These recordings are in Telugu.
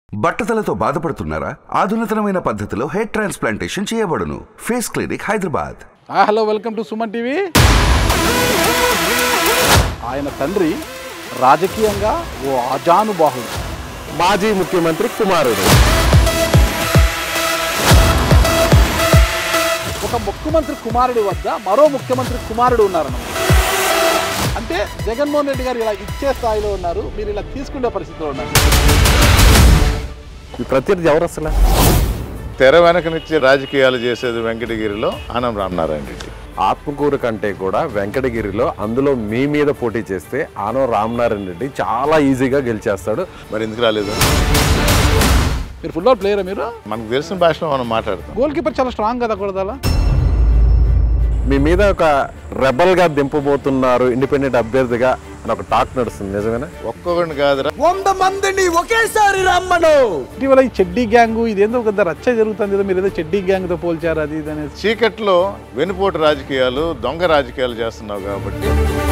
బట్టతలతో బాధపడుతున్నారా ఆధునితనమైన పద్ధతిలో హెయిర్ ట్రాన్స్ప్లాంటేషన్ చేయబడును ఫేస్ క్లినిక్ హైదరాబాద్ ఆ, hello welcome to Suman TV ఆయన తండ్రి రాజకీయంగా ఓ అజానుబాహుడు మాజీ ముఖ్యమంత్రి కుమారుడు ఒక ముఖ్యమంత్రి కుమారుడి వద్ద మరో ముఖ్యమంత్రి కుమారుడు ఉన్నారన్నమాట అంటే జగన్మోహన్ రెడ్డి గారు ఇలా ఇచ్చే స్థాయిలో ఉన్నారు మీరు ఇలా తీసుకునే పరిస్థితిలో ఉన్నారు ఈ ప్రత్యర్థి ఎవరు అసలు తెర వెనక నుంచి రాజకీయాలు చేసేది వెంకటగిరిలో ఆనం రామనారాయణ రెడ్డి ఆత్మకూరు కంటే కూడా వెంకటగిరిలో అందులో మీ మీద పోటీ చేస్తే ఆనో రామనారాయణ రెడ్డి చాలా ఈజీగా గెలిచేస్తాడు మరి ఎందుకు రాలేదు మీరు ఫుట్బాల్ ప్లేయరా మీరు మనకు తెలిసిన భాషలో మనం మాట్లాడతాం గోల్ కీపర్ చాలా స్ట్రాంగ్ కదా కొడదాలా మీ మీద ఒక రెబల్ గా దింపబోతున్నారు ఇండిపెండెంట్ అభ్యర్థిగా అని ఒక టాక్ నడుస్తుంది నిజమేనా ఒక్కొక్కడిని కాదురా వంద మందిని ఒకేసారి రమ్మను ఇటీవల ఈ చెడ్డీ గ్యాంగ్ ఇదేందో పెద్ద రచ్చ జరుగుతుంది కదా మీరు ఏదో చెడ్డీ గ్యాంగ్తో పోల్చారు అది ఇది అనేసి చీకట్లో వెనుపోటు రాజకీయాలు దొంగ రాజకీయాలు చేస్తున్నావు కాబట్టి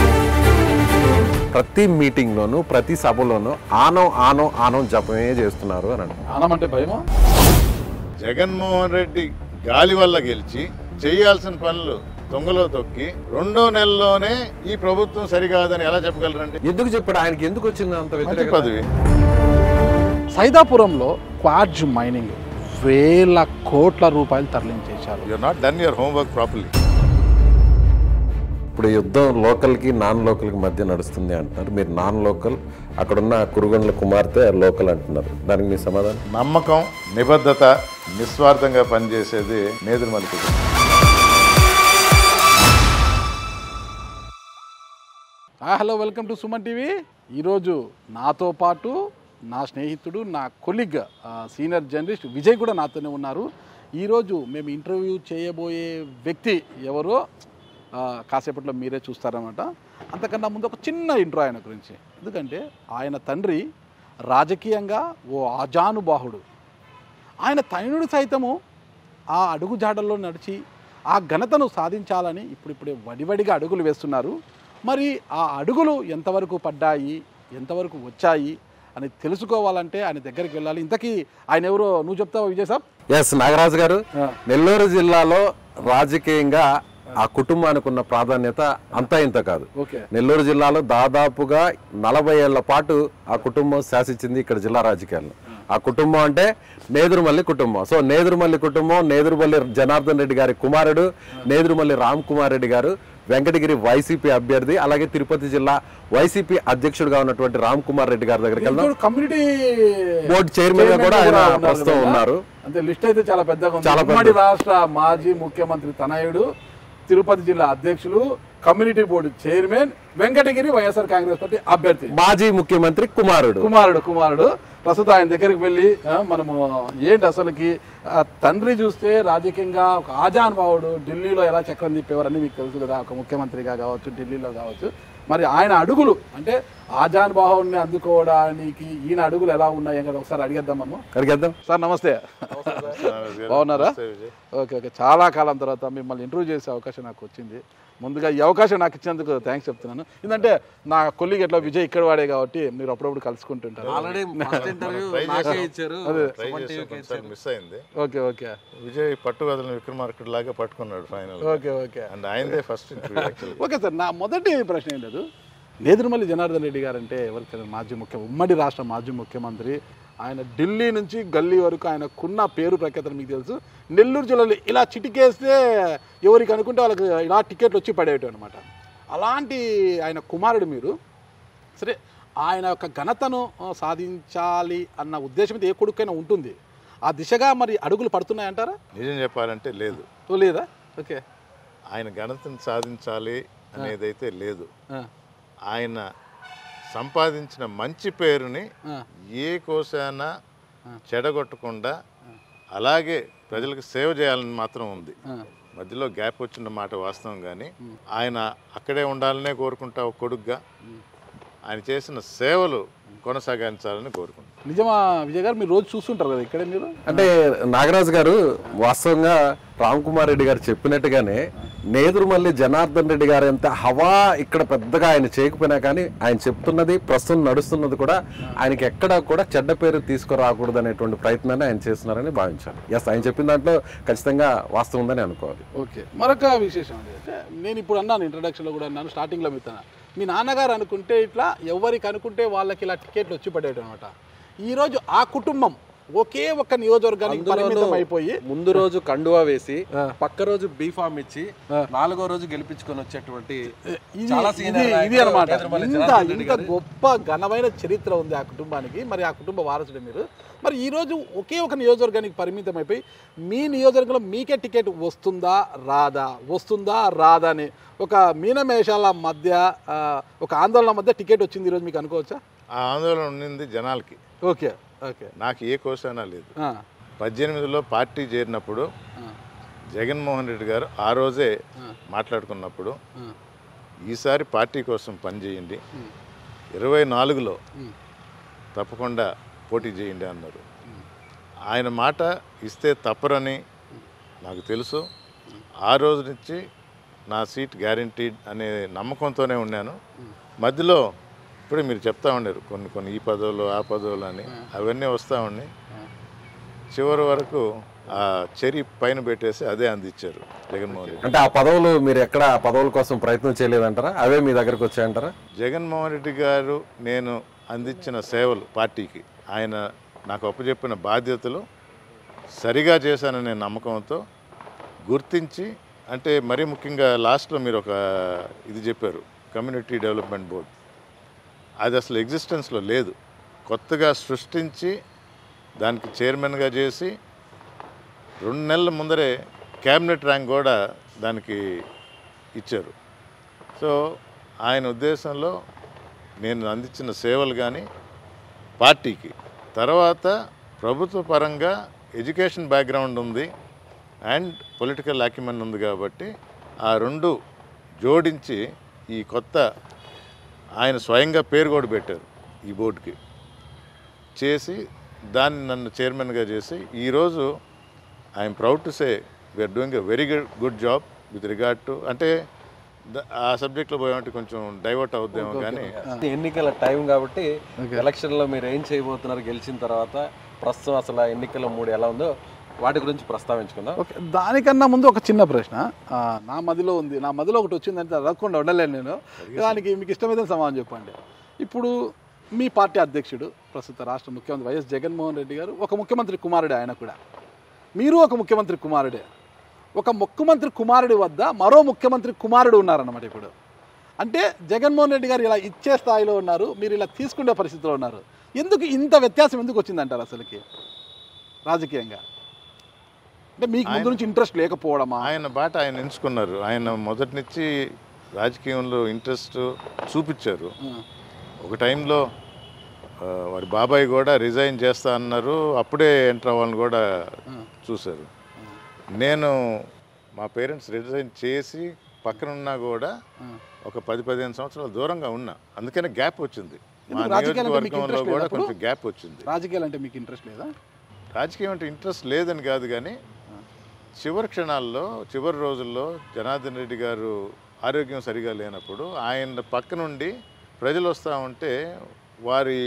ప్రతి మీటింగ్ లోను ప్రతి సభలోను ఆనం ఆనం ఆనం జపమే చేస్తున్నారు అని అంటున్నారు ఆనమంటే భయమా జగన్మోహన్ రెడ్డి గాలి వల్ల గెలిచి చేయాల్సిన పనులు దొంగలో తొక్కి రెండో నెలలోనే ఈ ప్రభుత్వం సరికాదని ఎలా చెప్పగలరండి ఎందుకు చెప్పాడు ఆయనకి ఎందుకు వచ్చింది అంత మంచి వ్యతిరేకత పదవి సైదాపురంలో క్వాడ్జ్ మైనింగ్ వేల కోట్ల రూపాయలు తరలించేశారు you're not done your homework properly ఇప్పుడు యుద్ధం లోకల్కి నాన్ లోకల్కి మధ్య నడుస్తుంది అంటున్నారు మీరు నాన్ లోకల్ అక్కడున్న కురుగొండల కుమార్తె లోకల్ అంటున్నారు దానికి మీ సమాధానం నమ్మకం నిబద్ధత నిస్వార్థంగా పనిచేసేది నేదురు మలుపుడు hello welcome to Suman TV ఈరోజు నాతో పాటు నా స్నేహితుడు నా కొలిగ్ సీనియర్ జర్నలిస్ట్ విజయ్ కూడా నాతోనే ఉన్నారు ఈరోజు మేము ఇంటర్వ్యూ చేయబోయే వ్యక్తి ఎవరో ఆ, కాసేపట్లో మీరే చూస్తారన్నమాట అంతకన్నా ముందు ఒక చిన్న ఇంట్రో ఆయన గురించి ఎందుకంటే ఆయన తండ్రి రాజకీయంగా ఓ అజానుబాహుడు ఆయన తైనుడు సైతము ఆ అడుగు జాడల్లో నడిచి ఆ ఘనతను సాధించాలని ఇప్పుడిప్పుడే వడివడిగా అడుగులు వేస్తున్నారు మరి ఆ అడుగులు ఎంతవరకు పడ్డాయి ఎంతవరకు వచ్చాయి అని తెలుసుకోవాలంటే ఆయన దగ్గరికి వెళ్ళాలి ఇంతకీ ఆయన ఎవరో నువ్వు చెప్తావా విజయ్ సాబ్ ఎస్ నాగరాజు గారు నెల్లూరు జిల్లాలో రాజకీయంగా ఆ కుటుంబానికి ఉన్న ప్రాధాన్యత అంతా ఇంత కాదు ఓకే నెల్లూరు జిల్లాలో దాదాపుగా నలభై ఏళ్ల పాటు ఆ కుటుంబం శాసించింది ఇక్కడ జిల్లా రాజకీయాల్లో ఆ కుటుంబం అంటే నేదురుమల్లి కుటుంబం సో నేదురుమల్లి కుటుంబం నేదురుమల్లి జనార్దన్ రెడ్డి గారి కుమారుడు నేదురుమల్లి రామ్ కుమార్ రెడ్డి గారు వెంకటగిరి వైసీపీ అభ్యర్థి అలాగే తిరుపతి జిల్లా వైసీపీ అధ్యక్షుడిగా ఉన్నటువంటి రామ్ కుమార్ రెడ్డి గారి దగ్గరికి వెళ్దాం కమ్యూనిటీ బోర్డు చైర్మన్ గా కూడా ఆయన ప్రస్తుతం ఉన్నారు అంటే లిస్ట్ అయితే చాలా పెద్దగా ఉంది చాలా ఉమ్మడి రాష్ట్ర మాజీ ముఖ్యమంత్రి తనయుడు తిరుపతి జిల్లా అధ్యక్షులు community board chairman Venkatagiri YSR Congress party అభ్యర్థి మాజీ ముఖ్యమంత్రి కుమారుడు కుమారుడు కుమారుడు ప్రస్తుతం ఆయన దగ్గరికి వెళ్ళి ఆ, మనము ఏంటి అసలుకి ఆ, తండ్రి చూస్తే రాజకీయంగా ఒక ఆజానుభావుడు ఢిల్లీలో ఎలా చక్రం తిప్పేవారని మీకు తెలుసు కదా ఒక ముఖ్యమంత్రిగా కావచ్చు ఢిల్లీలో కావచ్చు మరి ఆయన అడుగులు అంటే ఆజానుభావుడిని అందుకోవడానికి ఈయన అడుగులు ఎలా ఉన్నాయి కదా ఒకసారి అడిగేద్దాం మనము అడిగేద్దాం సార్ నమస్తే బాగున్నారా ఓకే ఓకే చాలా కాలం తర్వాత మిమ్మల్ని ఇంటర్వ్యూ చేసే అవకాశం నాకు వచ్చింది ముందుగా ఈ అవకాశం నాకు ఇచ్చినందుకు థ్యాంక్స్ చెప్తున్నాను ఎందుకంటే నా కొల్లికి ఎట్లా విజయ్ ఇక్కడ వాడే కాబట్టి మీరు అప్పుడప్పుడు కలుసుకుంటుంటారు ఆల్రెడీ ఫస్ట్ ఇంటర్వ్యూ నాకే ఇచ్చారు ట్రై చేసాం కొన్నిసార్లు మిస్ అయింది ఓకే ఓకే విజయ్ పట్టు వదలని విక్రమార్కుడు లాగా పట్టుకున్నాడు ఫైనల్ ఓకే ఓకే అండ్ ఆయనదే first interview actually okay sir నా మొదటి ప్రశ్న ఏం లేదు నేదురుమల్లి జనార్దన్ రెడ్డి గారు అంటే ఎవరికి తెలియదు మాజీ ముఖ్య ఉమ్మడి రాష్ట్ర మాజీ ముఖ్యమంత్రి ఆయన ఢిల్లీ నుంచి గల్లీ వరకు ఆయనకున్న పేరు ప్రఖ్యాతలు మీకు తెలుసు నెల్లూరు జిల్లాలో ఇలా చిటికేస్తే ఎవరికి అనుకుంటే వాళ్ళకి ఇలా టికెట్లు వచ్చి పడేవి అనమాట అలాంటి ఆయన కుమారుడు మీరు సరే ఆయన యొక్క ఘనతను ఆ, సాధించాలి అన్న ఉద్దేశం అయితే ఏ కొడుకైనా ఉంటుంది ఆ దిశగా మరి అడుగులు పడుతున్నాయంటారా నిజం చెప్పాలంటే లేదు ఓ లేదా ఓకే ఆయన ఘనతను సాధించాలి అనేదైతే లేదు ఆ, ఆయన సంపాదించిన మంచి పేరుని ఆ. ఏ కోశాన చెడగొట్టకుండా అలాగే ప్రజలకు సేవ చేయాలని మాత్రం ఉంది ఆ. మధ్యలో గ్యాప్ వచ్చిన మాట వాస్తవం కానీ ఆయన అక్కడే ఉండాలనే కోరుకుంటా ఒక కొడుగ్గా ఆయన చేసిన సేవలు కొనసాగించాలని కోరుకుంటాను నిజమా విజయ్ గారు మీరు రోజు చూస్తుంటారు కదా ఇక్కడే మీరు అంటే నాగరాజు గారు వాస్తవంగా రామ్ కుమార్ రెడ్డి గారు చెప్పినట్టుగానే నేదురుమల్లి జనార్దన్ రెడ్డి గారు ఎంత హవా ఇక్కడ పెద్దగా ఆయన చేయకపోయినా కానీ ఆయన చెప్తున్నది ప్రస్తుతం నడుస్తున్నది కూడా ఆయనకి ఎక్కడ కూడా చెడ్డ పేరు తీసుకురాకూడదు అనేటువంటి ప్రయత్నాన్ని ఆయన చేస్తున్నారని భావించాలి ఎస్ ఆయన చెప్పిన దాంట్లో ఖచ్చితంగా వాస్తవం ఉందని అనుకోవాలి ఓకే మరొక విశేషం అంటే నేను ఇప్పుడు అన్నాను ఇంట్రడక్షన్లో కూడా అన్నాను స్టార్టింగ్లో మీతో మీ నాన్నగారు అనుకుంటే ఇట్లా ఎవరికి అనుకుంటే వాళ్ళకి ఇలా టికెట్లు వచ్చి పడేయడం అనమాట ఈరోజు ఆ కుటుంబం ఒకే ఒక్క నియోజకవర్గానికి పరిమితం అయిపోయి ముందు రోజు కండువా వేసి పక్క రోజు బీఫామ్ ఇచ్చి నాలుగో రోజు గెలిపించుకొని వచ్చేటువంటి ఇది చాలా ఇది senior నాయకుడు ఇది అనమాట నేదురుమల్లి ఇంత జనార్దన్ రెడ్డి ఇంత గారు. గొప్ప ఘనమైన చరిత్ర ఉంది ఆ కుటుంబానికి మరి ఆ కుటుంబ వారసుడు మీరు మరి ఈ రోజు ఒకే ఒక నియోజకవర్గానికి పరిమితం అయిపోయి మీ నియోజకవర్గంలో మీకే టికెట్ వస్తుందా రాదా వస్తుందా రాదా అని ఒక మీనమేషాల మధ్య ఆ, ఒక ఆందోళన మధ్య టికెట్ వచ్చింది ఈరోజు మీకు అనుకోవచ్చా ఆ ఆందోళన ఉండింది జనాలకి ఓకే ఓకే నాకు ఏ కోసమైనా లేదు ఆ, పద్దెనిమిదిలో పార్టీ చేరినప్పుడు ఆ, జగన్మోహన్ రెడ్డి గారు ఆ రోజే మాట్లాడుకున్నప్పుడు ఆ, ఈసారి పార్టీ కోసం పనిచేయండి ఇరవై నాలుగులో తప్పకుండా పోటీ చేయండి అన్నారు ఆయన మాట ఇస్తే తప్పరని నాకు తెలుసు ఆ రోజు నుంచి నా సీట్ గ్యారంటీడ్ అనే నమ్మకంతోనే ఉన్నాను మధ్యలో ఇప్పుడే మీరు చెప్తా ఉన్నారు కొన్ని కొన్ని ఈ పదవులు ఆ పదవులు అని అవన్నీ వస్తూ ఉన్నాయి చివరి వరకు ఆ చెరి పైన పెట్టేసి అదే అందించారు జగన్మోహన్ రెడ్డి అంటే ఆ పదవులు మీరు ఎక్కడ ఆ పదవుల కోసం ప్రయత్నం చేయలేదంటారా అవే మీ దగ్గరకు వచ్చాయంటారా జగన్మోహన్ రెడ్డి గారు నేను అందించిన సేవలు పార్టీకి ఆయన నాకు అప్పచెప్పిన బాధ్యతలు సరిగా చేశాననే నమ్మకంతో గుర్తించి అంటే మరీ ముఖ్యంగా లాస్ట్లో మీరు ఒక ఇది చెప్పారు కమ్యూనిటీ డెవలప్మెంట్ బోర్డు అది అసలు ఎగ్జిస్టెన్స్లో లేదు కొత్తగా సృష్టించి దానికి చైర్మన్గా చేసి రెండు నెలల ముందరే క్యాబినెట్ ర్యాంక్ కూడా దానికి ఇచ్చారు సో ఆయన ఉద్దేశంలో నేను అందించిన సేవలు కానీ పార్టీకి తర్వాత ప్రభుత్వ పరంగా ఎడ్యుకేషన్ బ్యాక్గ్రౌండ్ ఉంది అండ్ పొలిటికల్ అక్యుమన్ ఉంది కాబట్టి ఆ రెండు జోడించి ఈ కొత్త ఆయన స్వయంగా పేరు కూడా పెట్టారు ఈ బోర్డుకి చేసి దాన్ని నన్ను చైర్మన్గా చేసి ఈరోజు I'm proud to say we're doing a very good good job with regard to అంటే ద- ఆ సబ్జెక్ట్లో పోయామంటే కొంచెం డైవర్ట్ అవుద్దేమో కానీ ఎన్నికల టైం కాబట్టి ఎలక్షన్ లో మీరు ఏం చేయబోతున్నారు గెలిచిన తర్వాత ప్రస్తుతం అసలు ఆ ఎన్నికల మూడు ఎలా ఉందో వాటి గురించి ప్రస్తావించుకుందాం ఓకే దానికన్నా ముందు ఒక చిన్న ప్రశ్న ఆ, నా మదిలో ఉంది నా మదిలో ఒకటి వచ్చిందంటే అడగకుండా ఉండలేను నేను దానికి మీకు ఇష్టమైతే సమాధానం చెప్పండి ఇప్పుడు మీ పార్టీ అధ్యక్షుడు ప్రస్తుత రాష్ట్ర ముఖ్యమంత్రి వైఎస్ జగన్మోహన్ రెడ్డి గారు ఒక ముఖ్యమంత్రి కుమారుడే ఆయన కూడా మీరు ఒక ముఖ్యమంత్రి కుమారుడే ఒక ముఖ్యమంత్రి కుమారుడి వద్ద మరో ముఖ్యమంత్రి కుమారుడు ఉన్నారన్నమాట ఇప్పుడు అంటే జగన్మోహన్ రెడ్డి గారు ఇలా ఇచ్చే స్థాయిలో ఉన్నారు మీరు ఇలా తీసుకునే పరిస్థితిలో ఉన్నారు ఎందుకు ఇంత వ్యత్యాసం ఎందుకు వచ్చిందంటారు అసలుకి రాజకీయంగా అంటే మీకు ముందు నుంచి ఇంట్రెస్ట్ లేకపోవడమా ఆయన బాట ఆయన ఎంచుకున్నారు ఆయన మొదటి నుంచి రాజకీయంలో ఇంట్రెస్ట్ చూపించారు ఒక టైంలో ఆ, వారి బాబాయ్ కూడా రిజైన్ చేస్తా అన్నారు అప్పుడే ఎంటర్ అవ్వాలని కూడా చూశారు నేను మా పేరెంట్స్ రిజైన్ చేసి పక్కన ఉన్నా కూడా ఒక పది పదిహేను సంవత్సరాల దూరంగా ఉన్నా అందుకనే గ్యాప్ వచ్చింది మా ఎందుకు రాజకీయాలంటే మీకు నియోజకవర్గంలో interest కూడా లేదా కొంచెం గ్యాప్ వచ్చింది రాజకీయాలు అంటే మీకు ఇంట్రెస్ట్ లేదా రాజకీయం అంటే ఇంట్రెస్ట్ లేదని కాదు కానీ చివరి క్షణాల్లో చివరి రోజుల్లో జనార్దన్ రెడ్డి గారు ఆరోగ్యం సరిగా లేనప్పుడు ఆయన పక్క నుండి ప్రజలు వస్తూ ఉంటే వారి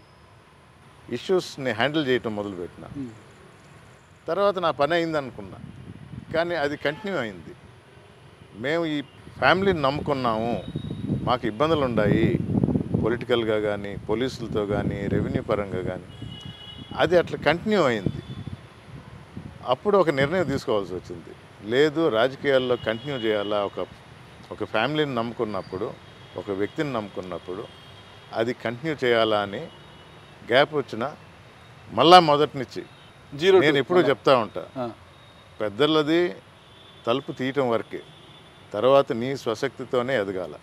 ఇష్యూస్ని హ్యాండిల్ చేయటం మొదలుపెట్టిన తర్వాత నా పని అయింది అనుకున్నా కానీ అది కంటిన్యూ అయింది మేము ఈ ఫ్యామిలీని నమ్ముకున్నాము మాకు ఇబ్బందులు ఉన్నాయి పొలిటికల్గా కానీ పోలీసులతో కానీ రెవెన్యూ పరంగా కానీ అది అట్లా కంటిన్యూ అయింది అప్పుడు ఒక నిర్ణయం తీసుకోవాల్సి వచ్చింది లేదు రాజకీయాల్లో కంటిన్యూ చేయాలా ఒక ఒక ఫ్యామిలీని నమ్ముకున్నప్పుడు ఒక వ్యక్తిని నమ్ముకున్నప్పుడు అది కంటిన్యూ చేయాలా అని గ్యాప్ వచ్చిన మళ్ళా మొదటి నుంచి జీరో నేను ఎప్పుడూ చెప్తా ఉంటా ఆ. పెద్దలది తలుపు తీయటం వరకే తర్వాత నీ స్వశక్తితోనే ఎదగాల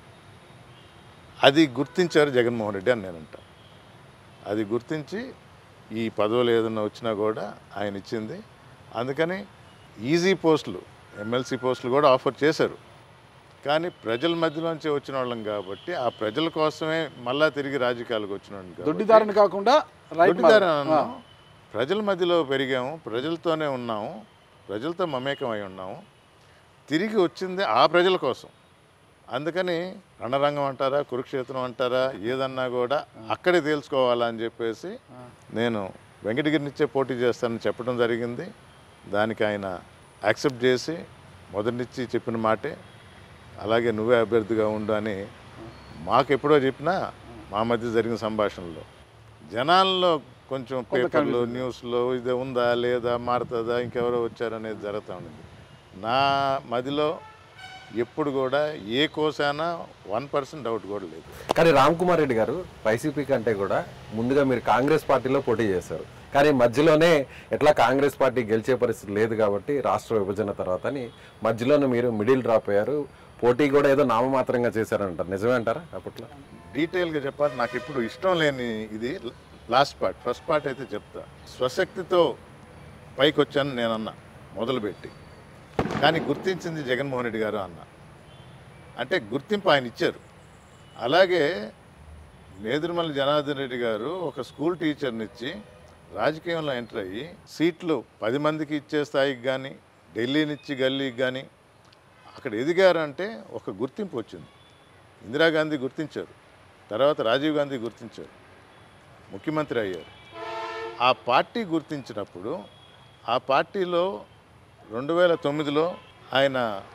అది గుర్తించారు జగన్మోహన్ రెడ్డి అని నేనంట అది గుర్తించి ఈ పదవులు ఏదైనా వచ్చినా కూడా ఆయన ఇచ్చింది అందుకని ఈజీ పోస్టులు ఎమ్మెల్సీ పోస్టులు కూడా ఆఫర్ చేశారు కానీ ప్రజల మధ్యలోంచి వచ్చిన వాళ్ళం కాబట్టి ఆ ప్రజల కోసమే మళ్ళా తిరిగి రాజకీయాలకు వచ్చిన వాళ్ళం కాబట్టి దొడ్డిదారిని కాకుండా రైట్ దొడ్డిదారి అన్నాను. ప్రజల మధ్యలో పెరిగాము ప్రజలతోనే ఉన్నాము ప్రజలతో మమేకం అయి ఉన్నాము తిరిగి వచ్చింది ఆ ప్రజల కోసం అందుకని రణరంగం అంటారా కురుక్షేత్రం అంటారా ఏదన్నా కూడా అక్కడే తేల్చుకోవాలని చెప్పేసి నేను వెంకటగిరి నుంచే పోటీ చేస్తానని చెప్పడం జరిగింది దానికి ఆయన యాక్సెప్ట్ చేసి మొదటి నుంచి చెప్పిన మాటే అలాగే నువ్వే అభ్యర్థిగా ఉండు అని మాకు ఎప్పుడో చెప్పినా మా మధ్య జరిగిన సంభాషణలో జనాల్లో కొంచెం పేపర్లు న్యూస్లో ఇది ఉందా లేదా మారుతుందా ఇంకెవరో వచ్చారనేది జరుగుతూ ఉంది నా మదిలో ఎప్పుడు కూడా ఏ కోసానా వన్ పర్సెంట్ డౌట్ కూడా లేదు కానీ రామ్ కుమార్ రెడ్డి గారు వైసీపీ కంటే కూడా ముందుగా మీరు కాంగ్రెస్ పార్టీలో పోటీ చేశారు కానీ మధ్యలోనే ఎట్లా కాంగ్రెస్ పార్టీ గెలిచే పరిస్థితి లేదు కాబట్టి రాష్ట్ర విభజన తర్వాత అని మధ్యలోనే మీరు మిడిల్ డ్రాప్ అయ్యారు పోటీ కూడా ఏదో నామమాత్రంగా చేశారంటారు నిజమే అంటారా అప్పట్లో డీటెయిల్గా చెప్పాలి నాకు ఇప్పుడు ఇష్టం లేని ఇది లాస్ట్ పార్ట్ ఫస్ట్ పార్ట్ అయితే చెప్తా స్వశక్తితో పైకి వచ్చాను నేను అన్న మొదలుపెట్టి కానీ గుర్తించింది జగన్మోహన్ రెడ్డి గారు అన్న అంటే గుర్తింపు ఆయన ఇచ్చారు అలాగే నేదురుమల్లి జనార్దన్ రెడ్డి గారు ఒక స్కూల్ టీచర్ని ఇచ్చి రాజకీయంలో ఎంటర్ అయ్యి సీట్లు పది మందికి ఇచ్చే స్థాయికి కానీ ఢిల్లీ నుంచి గల్లీకి కానీ అక్కడ ఎదిగారంటే ఒక గుర్తింపు వచ్చింది ఇందిరాగాంధీ గుర్తించారు తర్వాత రాజీవ్ గాంధీ గుర్తించారు ముఖ్యమంత్రి అయ్యారు ఆ పార్టీ గుర్తించినప్పుడు ఆ పార్టీలో రెండు వేల తొమ్మిదిలో ఆయన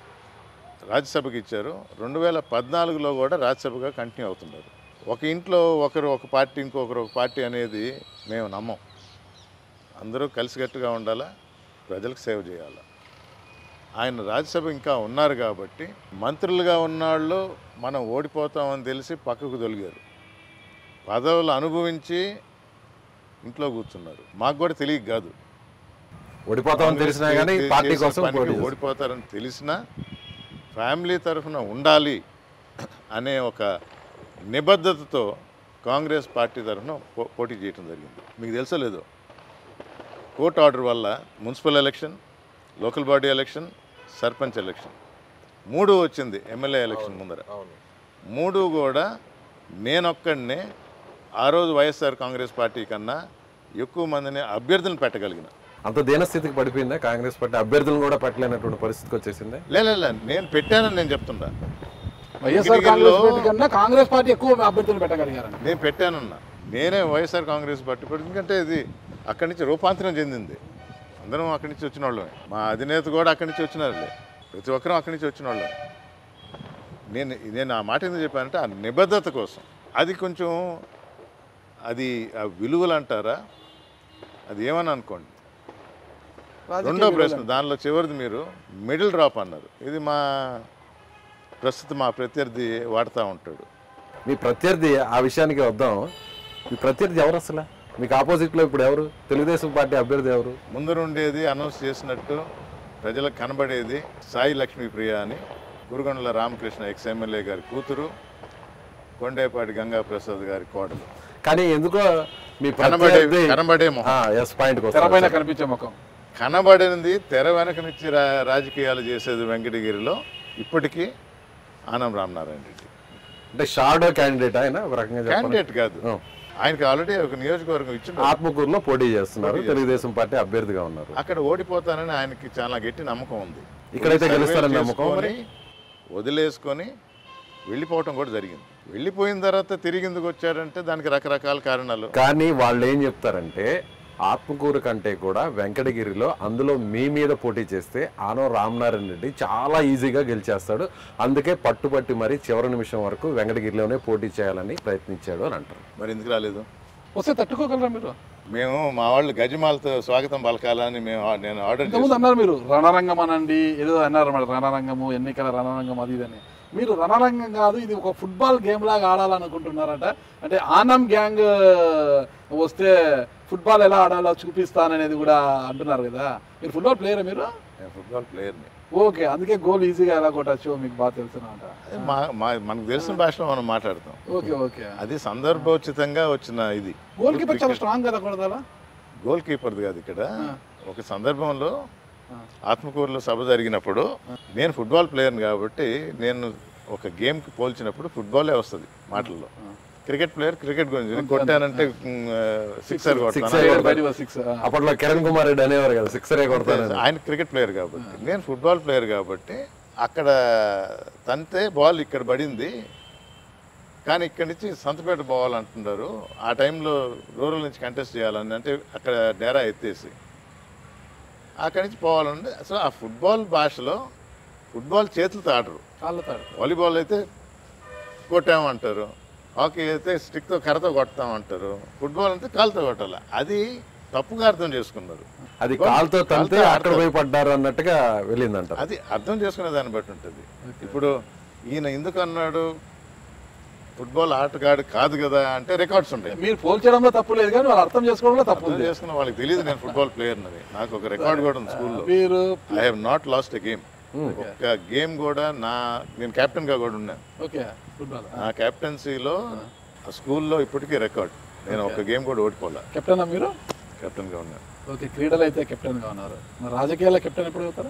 రాజ్యసభకి ఇచ్చారు రెండు వేల పద్నాలుగులో కూడా రాజ్యసభగా కంటిన్యూ అవుతున్నారు ఒక ఇంట్లో ఒకరు ఒక పార్టీ ఇంకొకరు ఒక పార్టీ అనేది మేము నమ్మం అందరూ కలిసికట్టుగా ఉండాలా ప్రజలకు సేవ చేయాలా ఆయన రాజ్యసభ ఇంకా ఉన్నారు కాబట్టి మంత్రులుగా ఉన్నాళ్ళు మనం ఓడిపోతామని తెలిసి పక్కకు తొలిగారు పదవులు అనుభవించి ఇంట్లో కూర్చున్నారు మాకు కూడా తెలియక కాదు ఓడిపోతామని తెలిసినా కానీ చేసే పార్టీ కోసం పనికి పోటీ చేశారు. ఓడిపోతారని తెలిసినా ఫ్యామిలీ తరఫున ఉండాలి అనే ఒక నిబద్ధతతో కాంగ్రెస్ పార్టీ తరఫున పో- పోటీ చేయడం జరిగింది మీకు తెలుసో లేదో కోర్టు ఆర్డర్ వల్ల municipal election local body election sarpanch election మూడు వచ్చింది ఎమ్మెల్యే ఎలక్షన్ ముందర మూడు కూడా నేనొక్కడినే ఆ రోజు వైఎస్ఆర్ కాంగ్రెస్ పార్టీ కన్నా ఎక్కువ మందిని అభ్యర్థులను పెట్టగలిగిన అంత దీనస్థితికి పడిపోయిందా కాంగ్రెస్ పార్టీ అభ్యర్థులను కూడా పెట్టలేనటువంటి పరిస్థితికి వచ్చేసిందే లే లే, లే, నేను పెట్టానని నేను చెప్తున్నా వైఎస్ఆర్ కాంగ్రెస్ పార్టీ కన్నా కాంగ్రెస్ పార్టీ ఎక్కువ అభ్యర్థులు పెట్టగలిగారండి నేను పెట్టానన్నా నేనే వైఎస్ఆర్ కాంగ్రెస్ పార్టీ పెట్టి ఎందుకంటే ఇది అక్కడి నుంచి రూపాంతరం చెందింది అందరం అక్కడి నుంచి వచ్చిన వాళ్ళమే మా అధినేత కూడా అక్కడి నుంచి వచ్చినారులే ప్రతి ఒక్కరం అక్కడి నుంచి వచ్చిన వాళ్ళం నేను నేను ఆ మాట ఎందుకు చెప్పానంటే ఆ నిబద్ధత కోసం అది కొంచెం అది ఆ విలువలు అంటారా అది ఏమని అనుకోండి రెండో ప్రశ్న దానిలో చివరిది మీరు మిడిల్ డ్రాప్ అన్నారు ఇది మా ప్రస్తుతం మా ప్రత్యర్థి వాడుతూ ఉంటాడు మీ ప్రత్యర్థి ఆ విషయానికి వద్దాం మీ ప్రత్యర్థి ఎవరు అసలు మీకు ఆపోజిట్లో ఇప్పుడు ఎవరు తెలుగుదేశం పార్టీ అభ్యర్థి ఎవరు ముందరుండేది అనౌన్స్ చేసినట్టు ప్రజలకు కనబడేది సాయి లక్ష్మీప్రియ అని గురుగొండల రామకృష్ణ ఎక్స్ ఎమ్మెల్యే గారి కూతురు కొండేపాటి గంగా ప్రసాద్ గారి కోడలు కానీ ఎందుకో మీ కనబడే ప్రత్యర్థి కనబడే మొహం ఎస్ పాయింట్ తెరపైన కనిపించే ముఖం కనబడినది తెర వెనక నుంచి రా రాజకీయాలు చేసేది వెంకటగిరిలో ఇప్పటికీ ఆనం రామనారాయణ రెడ్డి అంటే షాడో క్యాండిడేట్ ఆయన ఒక రకంగా చెప్పాలి క్యాండిడేట్ కాదు ఆ. ఆయనకి ఆల్రెడీ ఒక నియోజకవర్గం ఇచ్చిండు ఆత్మకూరులో పోటీ చేస్తున్నారు తెలుగుదేశం పార్టీ అభ్యర్థిగా ఉన్నారు అక్కడ ఓడిపోతానని ఆయనకి చాలా గట్టి నమ్మకం ఉంది ఇక్కడైతే సర్వే గెలుస్తారని నమ్మకం చేసుకొని, వదిలేసుకొని వెళ్ళిపోవటం కూడా జరిగింది వెళ్ళిపోయిన తర్వాత తిరిగి ఎందుకు వచ్చారంటే దానికి రకరకాల కారణాలు కానీ వాళ్ళు ఏం చెప్తారంటే ఆత్మకూరు కంటే కూడా వెంకటగిరిలో అందులో మీ మీద పోటీ చేస్తే ఆనో రామనారాయణ రెడ్డి చాలా ఈజీగా గెలిచేస్తాడు అందుకే పట్టుబట్టి మరి చివరి నిమిషం వరకు వెంకటగిరిలోనే పోటీ చేయాలని ప్రయత్నించాడు అని అంటారు మరి ఎందుకు రాలేదు వస్తే తట్టుకోగలరా మీరు మేము మా వాళ్ళు గజమాలతో స్వాగతం పలకాలని మేము ఆ- నేను ఆర్డర్ ఇంతకుముందు అన్నారు మీరు రణరంగం అనండి ఏదో అన్నారు మరి రణరంగము ఎన్నికల రణరంగం అది ఇదని మీరు రణరంగం కాదు ఇది ఒక ఫుట్బాల్ గేమ్ లాగా ఆడాలనుకుంటున్నారట అంటే ఆనం గ్యాంగ్ వస్తే ఫుట్బాల్ ఎలా ఆడాలో చూపిస్తాననేది కూడా అంటున్నారు కదా మీరు ఫుట్బాల్ ప్లేయర్ మీరు నేను ఫుట్బాల్ ప్లేయర్ని ఓకే అందుకే గోల్ ఈజీగా ఎలా కొట్టచ్చు మీకు బాగా తెలుసునమాట అదే మా మా మనకు తెలిసిన భాషలో మనం మాట్లాడతాం ఓకే ఓకే అది సందర్భోచితంగా వచ్చిన ఇది గోల్ కీపర్ చాలా స్ట్రాంగ్ కదా కొడదాలా గోల్ కీపర్ది కాదు ఇక్కడ ఒక సందర్భంలో ఆత్మకూరులో సభ జరిగినప్పుడు నేను ఫుట్బాల్ ప్లేయర్ని కాబట్టి నేను ఒక గేమ్కి పోల్చినప్పుడు ఫుట్బాలే వస్తుంది మాటల్లో క్రికెట్ ప్లేయర్ క్రికెట్ గురించి నేను కొట్టానంటే సిక్సర్ Sixer కొడతాను బయట సిక్స్ అప్పట్లో కిరణ్ కుమార్ రెడ్డి అనేవారు కదా సిక్సరే కొడతానని ఆయన క్రికెట్ ప్లేయర్ కాబట్టి నేను ఫుట్బాల్ ప్లేయర్ కాబట్టి అక్కడ తంతే బాల్ ఇక్కడ పడింది కానీ ఇక్కడి నుంచి సంతపేట పోవాలంటున్నారు ఆ టైంలో రూరల్ నుంచి కంటెస్ట్ చేయాలని అంటే అక్కడ డేరా ఎత్తేసి అక్కడి నుంచి పోవాలంటే సో ఆ ఫుట్బాల్ భాషలో ఫుట్బాల్ చేతులతో ఆడరు కాళ్ళతాడు వాలీబాల్ అయితే కొట్టామంటారు హాకీ అయితే స్టిక్తో కర్రతో కొడతామంటారు ఫుట్బాల్ అంటే కాలుతో కొట్టాలి అది తప్పుగా అర్థం చేసుకున్నారు అది కాలుతో తంతే కాలుతో అక్కడ ఆడతారు. పోయి పడ్డారు అన్నట్టుగా వెళ్ళిందంట అది అర్థం చేసుకునే దాన్ని బట్టి ఉంటుంది ఇప్పుడు ఈయన ఎందుకు అన్నాడు ఫుట్బాల్ ఆటగాడు కాదు కదా అంటే రికార్డ్స్ ఉంటాయి మీరు పోల్చడంలో తప్పు లేదు కానీ వాళ్ళు అర్థం చేసుకోవడంలో తప్పు అర్థం ఉంది చేసుకున్న వాళ్ళకి తెలియదు నేను ఫుట్బాల్ ప్లేయర్ అని నాకు ఒక రికార్డ్ కూడా ఉంది స్కూల్లో మీరు I have not lost a game ఒక్క గేమ్ కూడా నా నేను కెప్టెన్ గా కూడా ఉన్నాను ఓకే ఫుట్బాల్ నా కెప్టెన్సీలో స్కూల్లో ఇప్పటికీ రికార్డ్ నేను ఒక గేమ్ కూడా ఓడిపోలే కెప్టెనా మీరు కెప్టెన్ గా ఉన్నాను ఓకే క్రీడలు అయితే కెప్టెన్ గా ఉన్నారు మరి రాజకీయాల్లో కెప్టెన్ ఎప్పుడు అవుతారు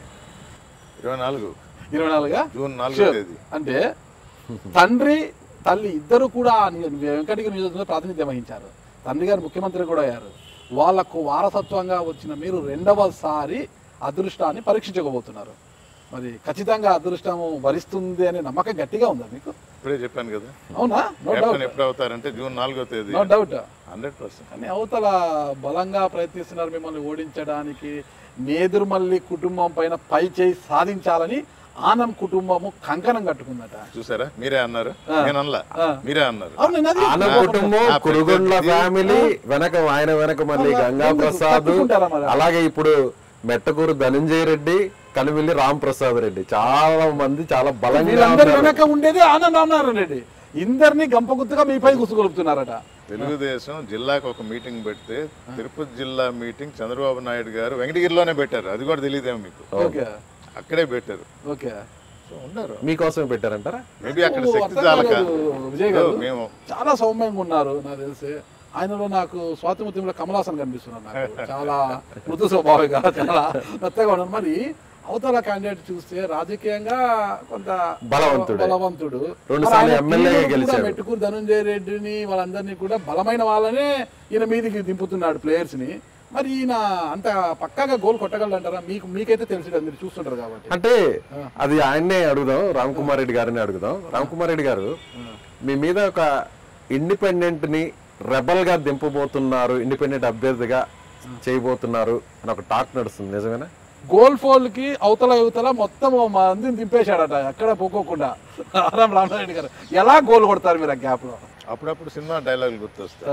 ఇరవై నాలుగు ఇరవై నాలుగా జూన్ నాలుగో Sure. తేదీ అంటే తండ్రి తల్లి ఇద్దరు కూడా ని- వెంకటగిరి నియోజకవర్గంలో ప్రాతినిధ్యం వహించారు తండ్రి గారు ముఖ్యమంత్రి కూడా అయ్యారు వాళ్లకు వారసత్వంగా వచ్చిన మీరు రెండవసారి అదృష్టాన్ని పరీక్షించకపోతున్నారు మరి ఖచ్చితంగా అదృష్టం భరిస్తుంది అనే నమ్మకం గట్టిగా ఉందా మీకు ఇప్పుడే చెప్పాను కదా అవునా నో కెప్టెన్ డౌట్ ఎప్పుడు అవుతారంటే జూన్ నాలుగో తేదీ నో డౌట్ హండ్రెడ్ పర్సెంట్ కానీ అవతల బలంగా ప్రయత్నిస్తున్నారు మిమ్మల్ని ఓడించడానికి నేదురుమల్లి కుటుంబం పైన పై చేయి సాధించాలని ఆనం కుటుంబము కంకణం కట్టుకుందట చూసారా మీరే అన్నారు నేను అనలా ఆ. మీరే అన్నారు అవును నేను అది ఆన కుటుంబం ఆ కురుగొండ్ల ప్రతి- ఫ్యామిలీ వెనక ఆయన వెనక మళ్ళీ అవునా? గంగా ఎందుకు? ప్రసాద్ తట్టుకుంటారా మరి? అలాగే ఇప్పుడు మెట్టకూరు ధనంజయ రెడ్డి కనివిల్లి రామ్ ప్రసాద్ రెడ్డి చాలా మంది చాలా బలంగా వీళ్ళందరి ఉన్నారు. వెనక ఉండేది ఆనంద్ రామనారాయణ రెడ్డి ఇందరినీ గంపగుత్తుగా మీపై గుసుగొలుపుతున్నారట తెలుగుదేశం జిల్లాకు ఒక మీటింగ్ పెడితే తిరుపతి జిల్లా మీటింగ్ చంద్రబాబు నాయుడు గారు వెంకటగిరిలోనే పెట్టారు అది కూడా తెలియదేమో మీకు ఓకే అక్కడే పెట్టారు ఓకే సో ఉన్నారు మీకోసమే పెట్టారంటారా మేబీ అక్కడ ఓ, శక్తి అర్థం చాలక కాలేదు, విజయ్ గారు. మేము చాలా సౌమ్యంగా ఉన్నారు నాకు తెలిసి ఆయనలో నాకు స్వాతిముత్యంలో కమలాసన్ కనిపిస్తున్నారు నాకు చాలా మృదు స్వభావిగా చాలా మెత్తగా ఉన్నారు మరి అవతల క్యాండిడేట్ చూస్తే రాజకీయంగా కొంత బలవంతుడే. బలవంతుడు రెండు మరి సార్లు ఆయన ఎమ్మెల్యేగా ఈయనను కూడా గెలిచాడు. మెట్టుకూరు ధనంజయ రెడ్డిని వాళ్ళందరినీ కూడా బలమైన వాళ్ళనే ఈయన మీదికి దింపుతున్నాడు ప్లేయర్స్ ని మరి ఈయన అంత పక్కాగా గోల్ కొట్టగలరంటారా మీకు మీకైతే తెలిసి కదా, మీరు చూస్తుంటారు కాబట్టి అంటే అది ఆయన్నే అడుగుదాం రామ్ కుమార్ రెడ్డి గారిని అడుగుదాం రామ్ కుమార్ రెడ్డి గారు మీ మీద ఒక ఇండిపెండెంట్ ని రెబల్ గా దింపబోతున్నారు ఇండిపెండెంట్ అభ్యర్థిగా చేయబోతున్నారు అని ఒక టాక్ నడుస్తుంది నిజమేనా గోల్ ఫోల్ కి అవతల యువతల మొత్తం ఓ మందిని దింపేశాడట ఎక్కడ పోకోకుండా ఆరాం రామనారాయణ గారు ఎలా గోల్ కొడతారు మీరు ఆ గ్యాప్ లో అప్పుడప్పుడు సినిమా డైలాగులు గుర్తొస్తాయి ఆ,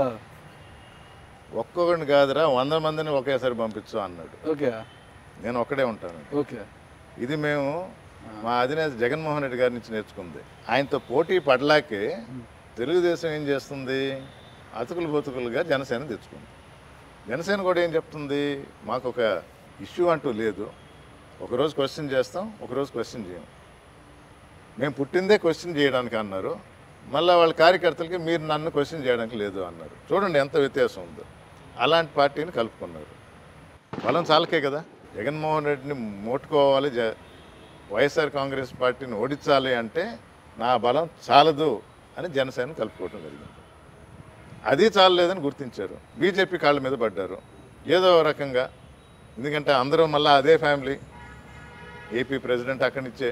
ఒక్కొక్కడిని కాదురా వంద మందిని ఒకేసారి పంపించు అన్నాడు ఓకే నేను ఒక్కడే ఉంటాను ఓకే ఇది మేము మా అధినేత జగన్మోహన్ రెడ్డి గారి నుంచి నేర్చుకుంది ఆయనతో పోటీ పడలాకే తెలుగుదేశం ఏం చేస్తుంది అతుకులు బతుకులుగా జనసేన తెచ్చుకుంది జనసేన కూడా ఏం చెప్తుంది మాకు ఒక ఇష్యూ అంటూ లేదు ఒకరోజు క్వశ్చన్ చేస్తాం ఒకరోజు క్వశ్చన్ చేయం మేము పుట్టిందే క్వశ్చన్ చేయడానికి అన్నారు మళ్ళీ వాళ్ళ కార్యకర్తలకి మీరు నన్ను క్వశ్చన్ చేయడానికి లేదు అన్నారు చూడండి ఎంత వ్యత్యాసం ఉందో అలాంటి పార్టీని కలుపుకున్నారు బలం చాలకే కదా జగన్మోహన్ రెడ్డిని మోటుకోవాలి జ వైఎస్ఆర్ కాంగ్రెస్ పార్టీని ఓడించాలి అంటే నా బలం చాలదు అని జనసేన కలుపుకోవటం జరిగింది అది చాలలేదని గుర్తించారు బీజేపీ కాళ్ళ మీద పడ్డారు ఏదో ఒక రకంగా ఎందుకంటే అందరూ మళ్ళీ అదే ఫ్యామిలీ ఏపీ ప్రెసిడెంట్ అక్కడి నుంచే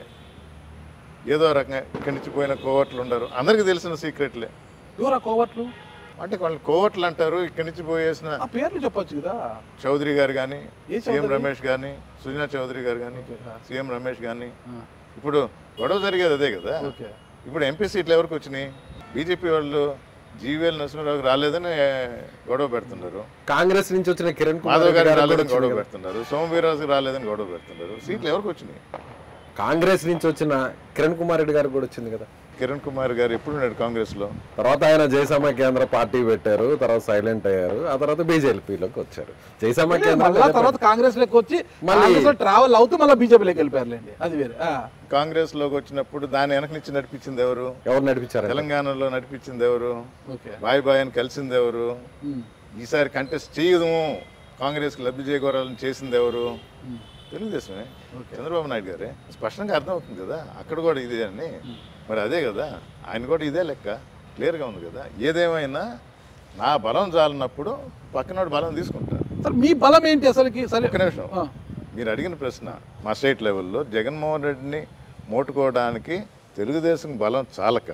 ఏదో రకంగా ఇక్కడి నుంచి పోయిన కోవట్లు ఉండరు అందరికీ తెలిసిన సీక్రెట్లే ఎవరా కోవట్లు అంటే వాళ్ళు కోవట్లు అంటారు ఇక్కడి నుంచి పోయేసిన ఆ పేర్లు చెప్పొచ్చు కదా చౌదరి గారు కానీ ఏ సీఎం చౌదరి? రమేష్ కానీ సుజనా చౌదరి గారు కానీ ఆ. సీఎం రమేష్ కానీ ఆ, ఇప్పుడు గొడవ జరిగేది అదే కదా ఓకే ఇప్పుడు ఎంపీ సీట్లు ఎవరికి వచ్చినాయి బీజేపీ వాళ్ళు జీవీఎల్ నరసింహరావు రాలేదని గొడవ పెడుతున్నారు కాంగ్రెస్ నుంచి వచ్చిన కిరణ్ కుమార్ మాధవ్ రెడ్డి గారికి గారు కూడా రాలేదని వచ్చింది గొడవ కదా. పెడుతున్నారు సోమవీరాజుకి రాలేదని గొడవ పెడుతున్నారు సీట్లు ఎవరికి వచ్చినాయి కాంగ్రెస్ నుంచి వచ్చిన కిరణ్ కుమార్ రెడ్డి గారు కూడా వచ్చింది కదా కిరణ్ కుమార్ గారు ఎప్పుడు ఉన్నాడు కాంగ్రెస్లో తర్వాత ఆయన జయసమ కేంద్ర పార్టీ పెట్టారు తర్వాత సైలెంట్ అయ్యారు ఆ తర్వాత బీజేపీలోకి వచ్చారు జయసమ కేంద్ర మళ్ళా తర్వాత కాంగ్రెస్ లెక్క వచ్చి మళ్ళీ- కాంగ్రెస్ లో ట్రావెల్ అవుతూ మళ్ళీ బీజేపీలోకి వెళ్ళిపోయారులేండి అది వేరే ఆ, కాంగ్రెస్లోకి వచ్చినప్పుడు దాని వెనక నుంచి నడిపించింది ఎవరు ఎవరు నడిపించారు తెలంగాణలో నడిపించింది ఎవరు ఓకే బాయ్ బాయ్ అని కలిసింది ఎవరు ఉమ్, ఈసారి కంటెస్ట్ చేయదు కాంగ్రెస్కి లబ్ధి చేకూరాలని చేసింది ఎవరు తెలుగుదేశమే చంద్రబాబు నాయుడు గారే స్పష్టంగా అర్థమవుతుంది కదా అక్కడ కూడా ఇదే అని మరి అదే కదా ఆయన కూడా ఇదే లెక్క క్లియర్గా ఉంది కదా ఏదేమైనా నా బలం చాలినప్పుడు పక్కనోడు బలం తీసుకుంటా సార్ మీ బలం ఏంటి అసలుకి సరే ఒక్క నిమిషం ఆ. మీరు అడిగిన ప్రశ్న మా స్టేట్ లెవెల్లో జగన్మోహన్ రెడ్డిని మోటుకోవడానికి తెలుగుదేశం బలం చాలక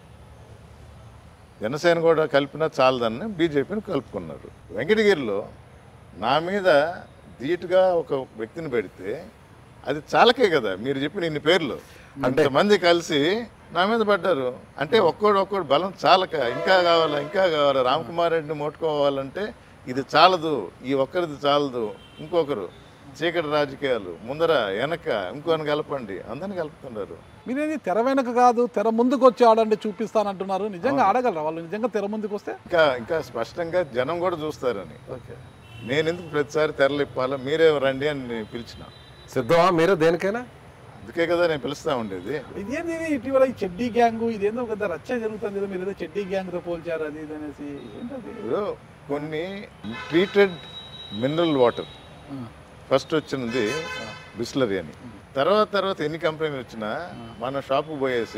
జనసేన కూడా కలిపినా చాలదని బీజేపీని కలుపుకున్నారు వెంకటగిరిలో నా మీద ధీటుగా ఒక వ్యక్తిని పెడితే అది చాలకే కదా మీరు చెప్పిన ఇన్ని పేర్లు అంతమంది కలిసి నా మీద పడ్డారు అంటే ఒక్కోడు ఒక్కోడు బలం చాలక ఇంకా కావాలా ఇంకా కావాలా రామ్కుమార్ రెడ్డిని ముట్టుకోవాలంటే ఇది చాలదు ఈ ఒక్కరిది చాలదు ఇంకొకరు చీకటి రాజకీయాలు ముందర వెనక ఇంకోని కలపండి అందరిని కలుపుతున్నారు మీరేది తెర వెనక కాదు తెర ముందుకు వచ్చి ఆడండి చూపిస్తానంటున్నారు నిజంగా ఆడగలరా వాళ్ళు నిజంగా తెర ముందుకు వస్తే ఇంకా ఇంకా స్పష్టంగా జనం కూడా చూస్తారని ఓకే నేను ఎందుకు ప్రతిసారి తెరలిప్పాలో మీరే రండి అని నేను పిలిచిన సిద్ధమా మీరు దేనికైనా అందుకే కదా నేను పిలుస్తా ఉండేది ఇదేంది ఇది ఇటీవల ఈ చెడ్డీ గ్యాంగ్ ఇదేందో పెద్ద రచ్చ జరుగుతుంది ఏదో మీరు ఏదో చెడ్డీ గ్యాంగ్ తో పోల్చారు అది ఇది అనేసి ఏంటది ఇప్పుడు కొన్ని ట్రీటెడ్ మినరల్ వాటర్ ఫస్ట్ వచ్చినది బిస్లరీ అని తర్వాత తర్వాత ఎన్ని కంపెనీలు వచ్చినా మన షాపు పోయేసి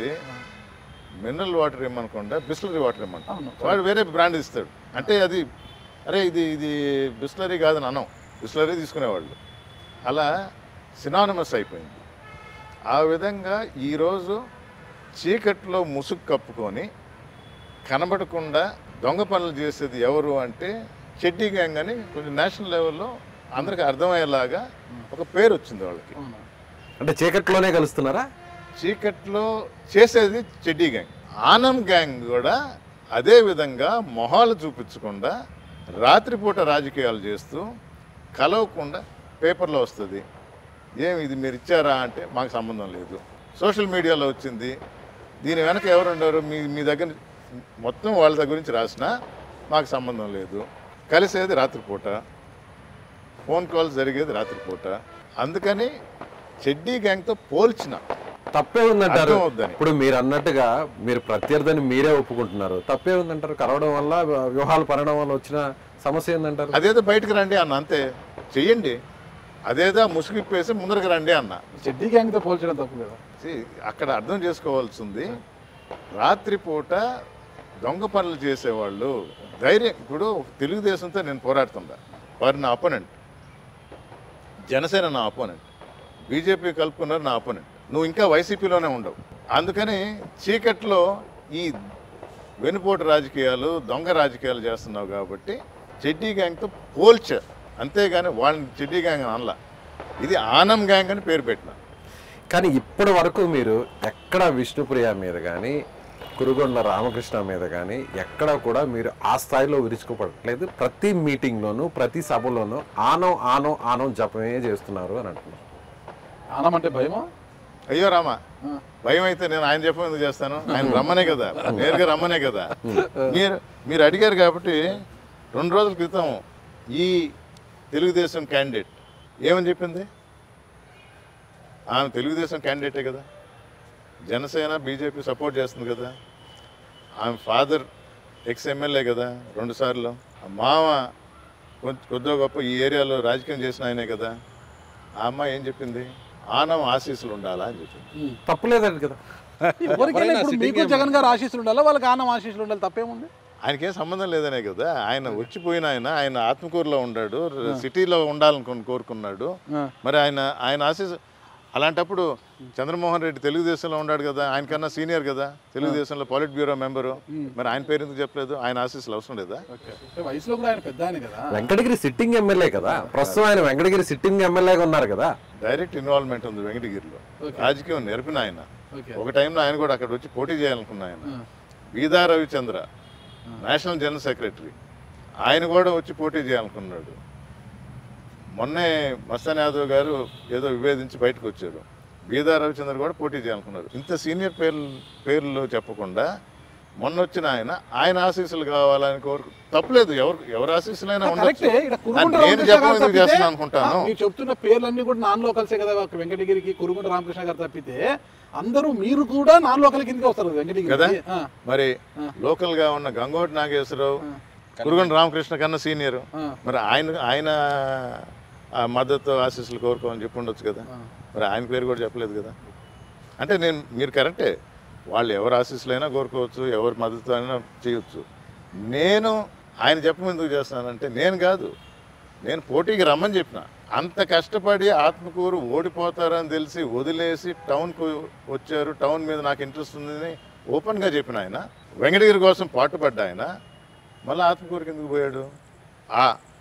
మినరల్ వాటర్ ఇమ్మనకుండా బిస్లరీ వాటర్ ఇమ్మంటాం అవును. వాడు వేరే బ్రాండ్ ఇస్తాడు అంటే అది అరే ఇది ఇది బిస్లరీ కాదని అనం బిస్లరీ తీసుకునేవాళ్ళు అలా సినానమస్ అయిపోయింది ఆ విధంగా ఈరోజు చీకట్లో ముసుగు కప్పుకొని కనబడకుండా దొంగ పనులు చేసేది ఎవరు అంటే చెడ్డీ గ్యాంగ్ అని కొంచెం నేషనల్ లెవెల్లో అందరికి అర్థమయ్యేలాగా ఒక పేరు వచ్చింది వాళ్ళకి అవును. అంటే చీకట్లోనే కలుస్తున్నారా చీకట్లో చేసేది చెడ్డీ గ్యాంగ్ ఆనం గ్యాంగ్ కూడా అదే విధంగా మొహాలు చూపించకుండా రాత్రిపూట రాజకీయాలు చేస్తూ కలవకుండా పేపర్లో వస్తుంది ఏమి ఇది మీరు ఇచ్చారా అంటే మాకు సంబంధం లేదు సోషల్ మీడియాలో వచ్చింది దీని వెనక ఎవరు ఉన్నారు మీ మీ దగ్గర మొత్తం వాళ్ళ దగ్గర నుంచి రాసినా మాకు సంబంధం లేదు కలిసేది రాత్రిపూట ఫోన్ కాల్ జరిగేది రాత్రిపూట అందుకని చెడ్డీ గ్యాంగ్తో పోల్చిన తప్పే ఉందంటారు అర్థమవుద్దని. ఇప్పుడు మీరు అన్నట్టుగా మీరు ప్రత్యర్థిని మీరే ఒప్పుకుంటున్నారు తప్పే ఉందంటారు కలవడం వల్ల వ్యూహాలు పడడం వల్ల వచ్చిన సమస్య ఏందంటారు అదేదో బయటకు రండి అన్న అంతే చెయ్యండి అదేదో ముసుగిప్పేసి ముందరకు రండి అన్న చెడ్డీ గ్యాంగ్ తో పోల్చడం తప్పు కదా See, అక్కడ అర్థం చేసుకోవాల్సింది రాత్రిపూట దొంగ పనులు చేసేవాళ్ళు ధైర్యం ఇప్పుడు తెలుగుదేశంతో నేను పోరాడుతుందా వారు నా అపోనెంట్ జనసేన నా అపోనెంట్ బీజేపీ కలుపుకున్నారు నా అపోనెంట్ నువ్వు ఇంకా వైసీపీలోనే ఉండవు అందుకని చీకట్లో ఈ వెనుపోటు రాజకీయాలు దొంగ రాజకీయాలు చేస్తున్నావు కాబట్టి చెడ్డీ గ్యాంగ్తో పోల్చా అంతేగాని వాళ్ళని చెడ్డీ గ్యాంగ్ అని అనలా ఇది ఆనం గ్యాంగ్ అని పేరు పెట్టిన కానీ ఇప్పటి వరకు మీరు ఎక్కడ విష్ణుప్రియ మీద కానీ కురుగొండ రామకృష్ణ మీద కానీ ఎక్కడ కూడా మీరు ఆ స్థాయిలో విరుచుకోపడట్లేదు ప్రతి మీటింగ్లోనూ ప్రతి సభలోనూ ఆనం ఆనం ఆనం జపమే చేస్తున్నారు అని అంటున్నారు ఆనం అంటే భయమా అయ్యో రామా భయం అయితే నేను ఆయన చెప్పం ఎందుకు చేస్తాను ఆయన రమ్మనే కదా నేరుగా రమ్మనే కదా మీరు మీరు అడిగారు కాబట్టి రెండు రోజుల క్రితం ఈ తెలుగుదేశం క్యాండిడేట్ ఏమని చెప్పింది ఆమె తెలుగుదేశం క్యాండిడేటే కదా జనసేన బీజేపీ సపోర్ట్ చేస్తుంది కదా ఆమె ఫాదర్ ఎక్స్ ఎమ్మెల్యే కదా రెండుసార్లు ఆ మామ కొంచెం కొద్దిగా గొప్ప ఈ ఏరియాలో రాజకీయం చేసిన ఆయనే కదా ఆ అమ్మాయి ఏం చెప్పింది ఆనం ఆశీస్సులు ఉండాలా అని చెప్పింది తప్పులేదండి కదా ఎవరికైనా ఇప్పుడు మీకు జగన్ గారు ఆశీస్సులు ఉండాలా వాళ్ళకి ఆనం ఆశీస్సులు ఉండాలి తప్పేముంది ఆయనకేం సంబంధం లేదనే కదా ఆయన వచ్చిపోయిన ఆయన ఆయన ఆత్మకూరులో ఉన్నాడు సిటీలో ఉండాలని కోరుకున్నాడు ఆ. మరి ఆయన ఆయన ఆశీస్ అలాంటప్పుడు చంద్రమోహన్ రెడ్డి తెలుగుదేశంలో ఉన్నాడు కదా ఆయనకన్నా సీనియర్ కదా తెలుగుదేశంలో పాలిట్ బ్యూరో మెంబరు మరి ఆయన పేరు ఎందుకు చెప్పలేదు ఆయన ఆశీస్సులు అవసరం లేదా ఓకే వయసులో కూడా ఆయన పెద్ద ఆయన కదా వెంకటగిరి సిట్టింగ్ ఎమ్మెల్యే కదా ప్రస్తుతం ఆయన వెంకటగిరి సిట్టింగ్ ఎమ్మెల్యేగా ఉన్నారు కదా డైరెక్ట్ ఇన్వాల్వ్మెంట్ ఉంది వెంకటగిరిలో రాజకీయం నేర్పిన ఆయన ఓకే ఒక టైంలో ఆయన కూడా అక్కడ వచ్చి పోటీ చేయాలనుకున్న ఆయన Beeda Ravichandra national general secretary ఆయన కూడా వచ్చి పోటీ చేయాలనుకున్నాడు మొన్నే మస్తాన్ యాదవ్ గారు ఏదో విభేదించి బయటకు వచ్చారు బీదా రవిచంద్ర కూడా పోటీ చేయాలనుకున్నారు ఇంత సీనియర్ పేర్లు పేర్లు చెప్పకుండా మొన్న వచ్చిన ఆయన ఆయన ఆశీస్సులు కావాలని కోరు తప్పలేదు ఎవరు ఎవరు ఆశీస్సులైనా ఉండొచ్చు కరెక్టే ఇక్కడ కురుగుంట నేను రామకృష్ణ చెప్పడం గారు ఎందుకు తప్పితే చేస్తున్నాను అనుకుంటాను ఆ, మీరు చెప్తున్న పేర్లన్నీ కూడా నాన్ లోకల్సే కదా ఒక వెంకటగిరికి కురుగుంట రామకృష్ణ గారు తప్పితే అందరూ మీరు కూడా నాన్ లోకల్ కిందకి వస్తారు కదా వెంకటగిరి ఆ, మరి లోకల్ గా ఉన్న గంగోటి నాగేశ్వరరావు కురుగొండ రామకృష్ణ కన్నా సీనియర్ ఆ. మరి ఆయన ఆయన ఆ మద్దతు ఆశీస్సులు కోరుకోమని చెప్పి ఉండొచ్చు కదా మరి ఆయన పేరు కూడా చెప్పలేదు కదా అంటే నేను మీరు కరెక్టే వాళ్ళు ఎవరు ఆశీస్సులైనా కోరుకోవచ్చు ఎవరి మద్దతు అయినా చేయొచ్చు నేను ఆయన చెప్పడం ఎందుకు చేస్తానంటే నేను కాదు నేను పోటీకి రమ్మని చెప్పిన అంత కష్టపడి ఆత్మకూరు ఓడిపోతారని తెలిసి వదిలేసి టౌన్కు వచ్చారు టౌన్ మీద నాకు ఇంట్రెస్ట్ ఉందని ఓపెన్గా చెప్పిన ఆయన వెంకటగిరి కోసం పాటుపడ్డ ఆయన మళ్ళీ ఆత్మకూరుకి ఎందుకు పోయాడు ఆ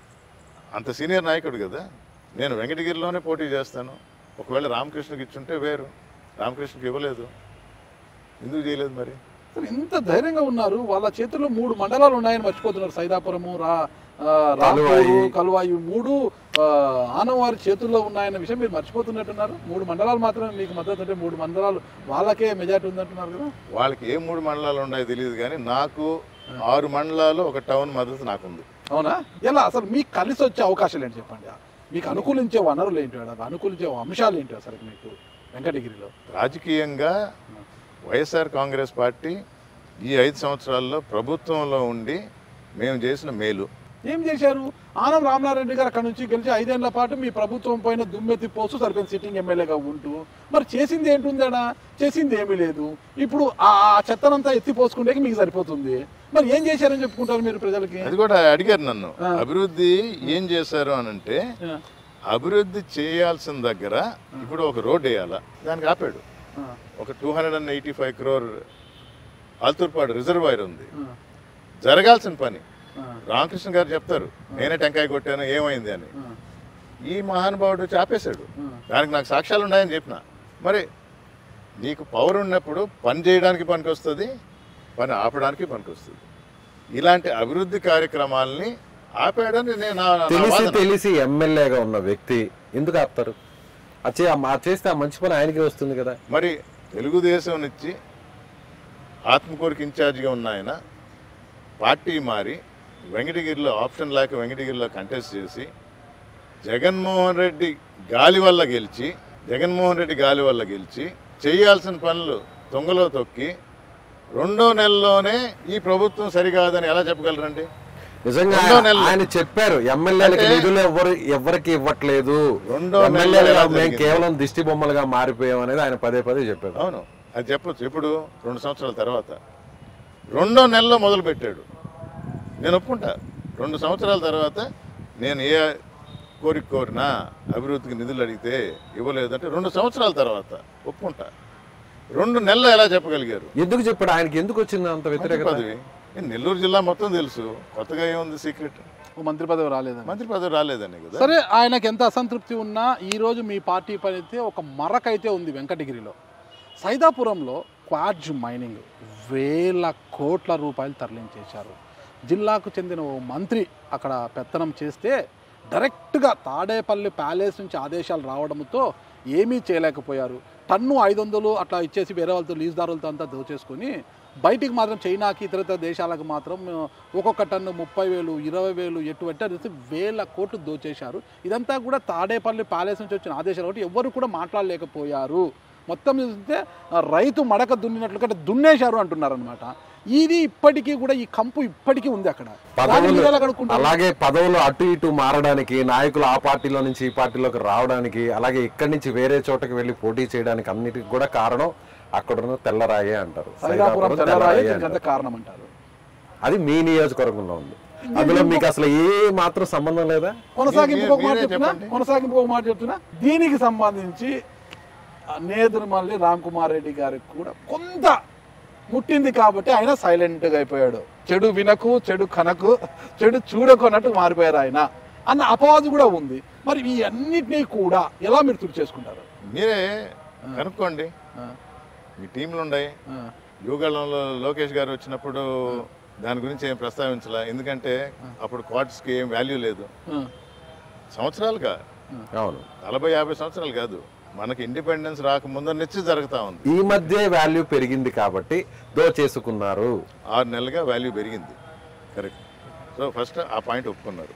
అంత సీనియర్ నాయకుడు కదా నేను వెంకటగిరిలోనే పోటీ చేస్తాను ఒకవేళ రామకృష్ణకి ఇచ్చుంటే వేరు రామకృష్ణకి ఇవ్వలేదు ఎందుకు చేయలేదు మరి అసలు ఇంత ధైర్యంగా ఉన్నారు వాళ్ళ చేతుల్లో మూడు మండలాలు ఉన్నాయని మర్చిపోతున్నారు సైదాపురము రా ఆ, రాంపూరు కలువాయి. కలువాయి మూడు ఆ, ఆనవారి చేతుల్లో ఉన్నాయన్న విషయం మీరు మర్చిపోతున్నట్టున్నారు మూడు మండలాలు మాత్రమే మీకు మద్దతు అంటే మూడు మండలాలు వాళ్ళకే మెజార్టీ ఉందంటున్నారు కదా వాళ్ళకి ఏ మూడు మండలాలు ఉన్నాయో తెలియదు కానీ నాకు ఆరు మండలాలు ఒక టౌన్ మద్దతు నాకుంది అవునా ఎలా అసలు మీకు కలిసి వచ్చే అవకాశాలు ఏంటి చెప్పండి మీకు అనుకూలించే వనరులు ఏంటి అక్కడ అనుకూలించే అంశాలు ఏంటి అసలు మీకు వెంకటగిరిలో రాజకీయంగా వైఎస్ఆర్ కాంగ్రెస్ పార్టీ ఈ ఐదు సంవత్సరాల్లో ప్రభుత్వంలో ఉండి మేము చేసిన మేలు ఏం చేశారు ఆనం రామనారాయణ గారు అక్కడ నుంచి గెలిచి ఐదేళ్ల పాటు మీ ప్రభుత్వం పైన దుమ్మెత్తి పోస్తూ సరిపోయింది సిట్టింగ్ ఎమ్మెల్యేగా ఉంటూ మరి చేసింది ఏంటుందడా చేసింది ఏమీ లేదు ఇప్పుడు ఆ ఆ చెత్తనంతా ఎత్తి పోసుకుంటే మీకు సరిపోతుంది మరి ఏం చేశారని చెప్పుకుంటారు మీరు ప్రజలకి అది కూడా అడిగారు నన్ను అభివృద్ధి ఏం చేశారు అని అంటే ఆ, అభివృద్ధి చేయాల్సిన దగ్గర ఇప్పుడు ఒక రోడ్ వేయాలా దానికి ఆపాడు ఆ, ఒక two hundred and eighty five crore Alturpadu reservoir ఉంది ఆ, జరగాల్సిన పని ఆ, రామకృష్ణ గారు చెప్తారు నేనే టెంకాయ కొట్టాను ఏమైంది అని ఆ, ఈ మహానుభావుడు వచ్చి ఆపేశాడు ఆ. దానికి నాకు సాక్ష్యాలు ఉన్నాయని చెప్పిన మరి నీకు పవర్ ఉన్నప్పుడు పని చేయడానికి పనికొస్తుంది పని ఆపడానికి పనికొస్తుంది ఇలాంటి అభివృద్ధి కార్యక్రమాలని ఆపాడని నేను నా- నా తెలిసి వాదన. తెలిసి ఎమ్మెల్యేగా ఉన్న వ్యక్తి ఎందుకు ఆపుతారు అది చే- ఆ చేస్తే ఆ మంచి పని ఆయనకి వస్తుంది కదా మరి తెలుగుదేశం నుంచి ఆత్మకూరుకి ఇన్ఛార్జిగా ఉన్న ఆయన పార్టీ మారి వెంకటగిరిలో ఆప్షన్ లేక వెంకటగిరిలో కంటెస్ట్ చేసి జగన్మోహన్ రెడ్డి గాలి వల్ల గెలిచి జగన్మోహన్ రెడ్డి గాలి వల్ల గెలిచి చేయాల్సిన పనులు తొంగలో తొక్కి రెండో నెలలోనే ఈ ప్రభుత్వం సరికాదని ఎలా చెప్పగలరండి నిజంగా రెండో నెలలో. ఆయన చెప్పారు ఎమ్మెల్యేలకి అంటే- నిధులు ఎవరు ఎవరికి ఇవ్వట్లేదు రెండో ఎమ్మెల్యేలుగా నెలలో ఎలా మేము జరిగింది? కేవలం దిష్టి బొమ్మలుగా మారిపోయాం అనేది ఆయన పదే పదే చెప్పారు అవును అది చెప్పొచ్చు ఇప్పుడు రెండు సంవత్సరాల తర్వాత రెండో నెలలో మొదలు పెట్టాడు నేను ఒప్పుకుంటా రెండు సంవత్సరాల తర్వాత నేను ఏ కోరిక కోరినా అభివృద్ధికి నిధులు అడిగితే ఇవ్వలేదంటే రెండు సంవత్సరాల తర్వాత ఒప్పుకుంటా రెండు నెలలు ఎలా చెప్పగలిగారు ఎందుకు చెప్పాడు ఆయనకి ఎందుకు వచ్చింది అంత మంత్రి వ్యతిరేకత పదవి ఏ, నెల్లూరు జిల్లా మొత్తం తెలుసు కొత్తగా ఏముంది సీక్రెట్ ఓ మంత్రి పదవి రాలేదని మంత్రి పదవి రాలేదని కదా సరే ఆయనకి ఎంత అసంతృప్తి ఉన్నా ఈ రోజు మీ పార్టీ పని అయితే ఒక మరకైతే ఉంది వెంకటగిరిలో సైదాపురంలో క్వాడ్జ్ మైనింగ్ వేల కోట్ల రూపాయలు తరలించేశారు జిల్లాకు చెందిన ఓ మంత్రి అక్కడ పెత్తనం చేస్తే డైరెక్ట్గా తాడేపల్లి ప్యాలెస్ నుంచి ఆదేశాలు రావడంతో ఏమీ చేయలేకపోయారు టన్ను ఐదు వందలు అట్లా ఇచ్చేసి వేరే వాళ్ళతో లీజుదారులతో అంతా దోచేసుకొని బయటికి మాత్రం చైనాకి ఇతర దేశాలకు మాత్రం ఆ, ఒక్కొక్క టన్ను ముప్పై వేలు ఇరవై వేలు ఎటు అంటే అది వేల కోట్లు దోచేశారు ఇదంతా కూడా తాడేపల్లి ప్యాలెస్ నుంచి వచ్చిన ఆదేశాలు కాబట్టి ఎవరు కూడా మాట్లాడలేకపోయారు మొత్తం చూస్తే ఆ, రైతు మడక దున్నినట్లు కంటే దున్నేశారు అంటున్నారు అనమాట ఇది ఇప్పటికీ కూడా ఈ కంపు ఇప్పటికీ ఉంది అక్కడ దాన్ని పదవులు మీరు ఎలా కనుక్కుంటారు? అలాగే పదవులు అటు ఇటు మారడానికి నాయకులు ఆ పార్టీలో నుంచి ఈ పార్టీలోకి రావడానికి అలాగే ఇక్కడి నుంచి వేరే చోటకి వెళ్ళి పోటీ చేయడానికి అన్నిటికి కూడా కారణం అక్కడున్న తెల్లరాయే అంటారు సైదాపురం సైదాపురం తెల్లరాయి తెల్లరాయే దీనికి అంటారు. అంత కారణం అంటారు అది మీ నియోజకవర్గంలో ఉంది అందులో మీకు అసలు ఏ మాత్రం సంబంధం లేదా కొనసాగింపు ఒక మాట మీరే చెప్తున్నా చెప్పండి. కొనసాగింపు ఒక మాట చెప్తున్నా దీనికి సంబంధించి ఆ నేదురుమల్లి రామ్ కుమార్ రెడ్డి గారికి కూడా కొంత ముట్టింది కాబట్టి ఆయన సైలెంట్గా అయిపోయాడు చెడు వినకు చెడు కనకు చెడు చూడకొన్నట్టు మారిపోయారు ఆయన అన్న అపవాదు కూడా ఉంది మరి ఈ అన్నిటినీ కూడా ఎలా మీరు తుడి చేసుకుంటారు మీరే కనుక్కోండి ఆ, మీ టీంలు ఉన్నాయి ఆ, యువగళంలో లోకేష్ గారు వచ్చినప్పుడు దాని గురించి ఏం ప్రస్తావించలే ఎందుకంటే అప్పుడు క్వార్టర్స్కి ఏం వాల్యూ లేదు ఆ, సంవత్సరాలుగా అవును నలభై యాభై సంవత్సరాలు కాదు మనకి ఇండిపెండెన్స్ రాకముందు నిత్యం జరుగుతూ ఉంది ఈ మధ్య వాల్యూ పెరిగింది కాబట్టి దోచేసుకున్నారు ఆరు నెలలుగా వాల్యూ పెరిగింది కరెక్ట్ సో ఫస్ట్ ఆ పాయింట్ ఒప్పుకున్నారు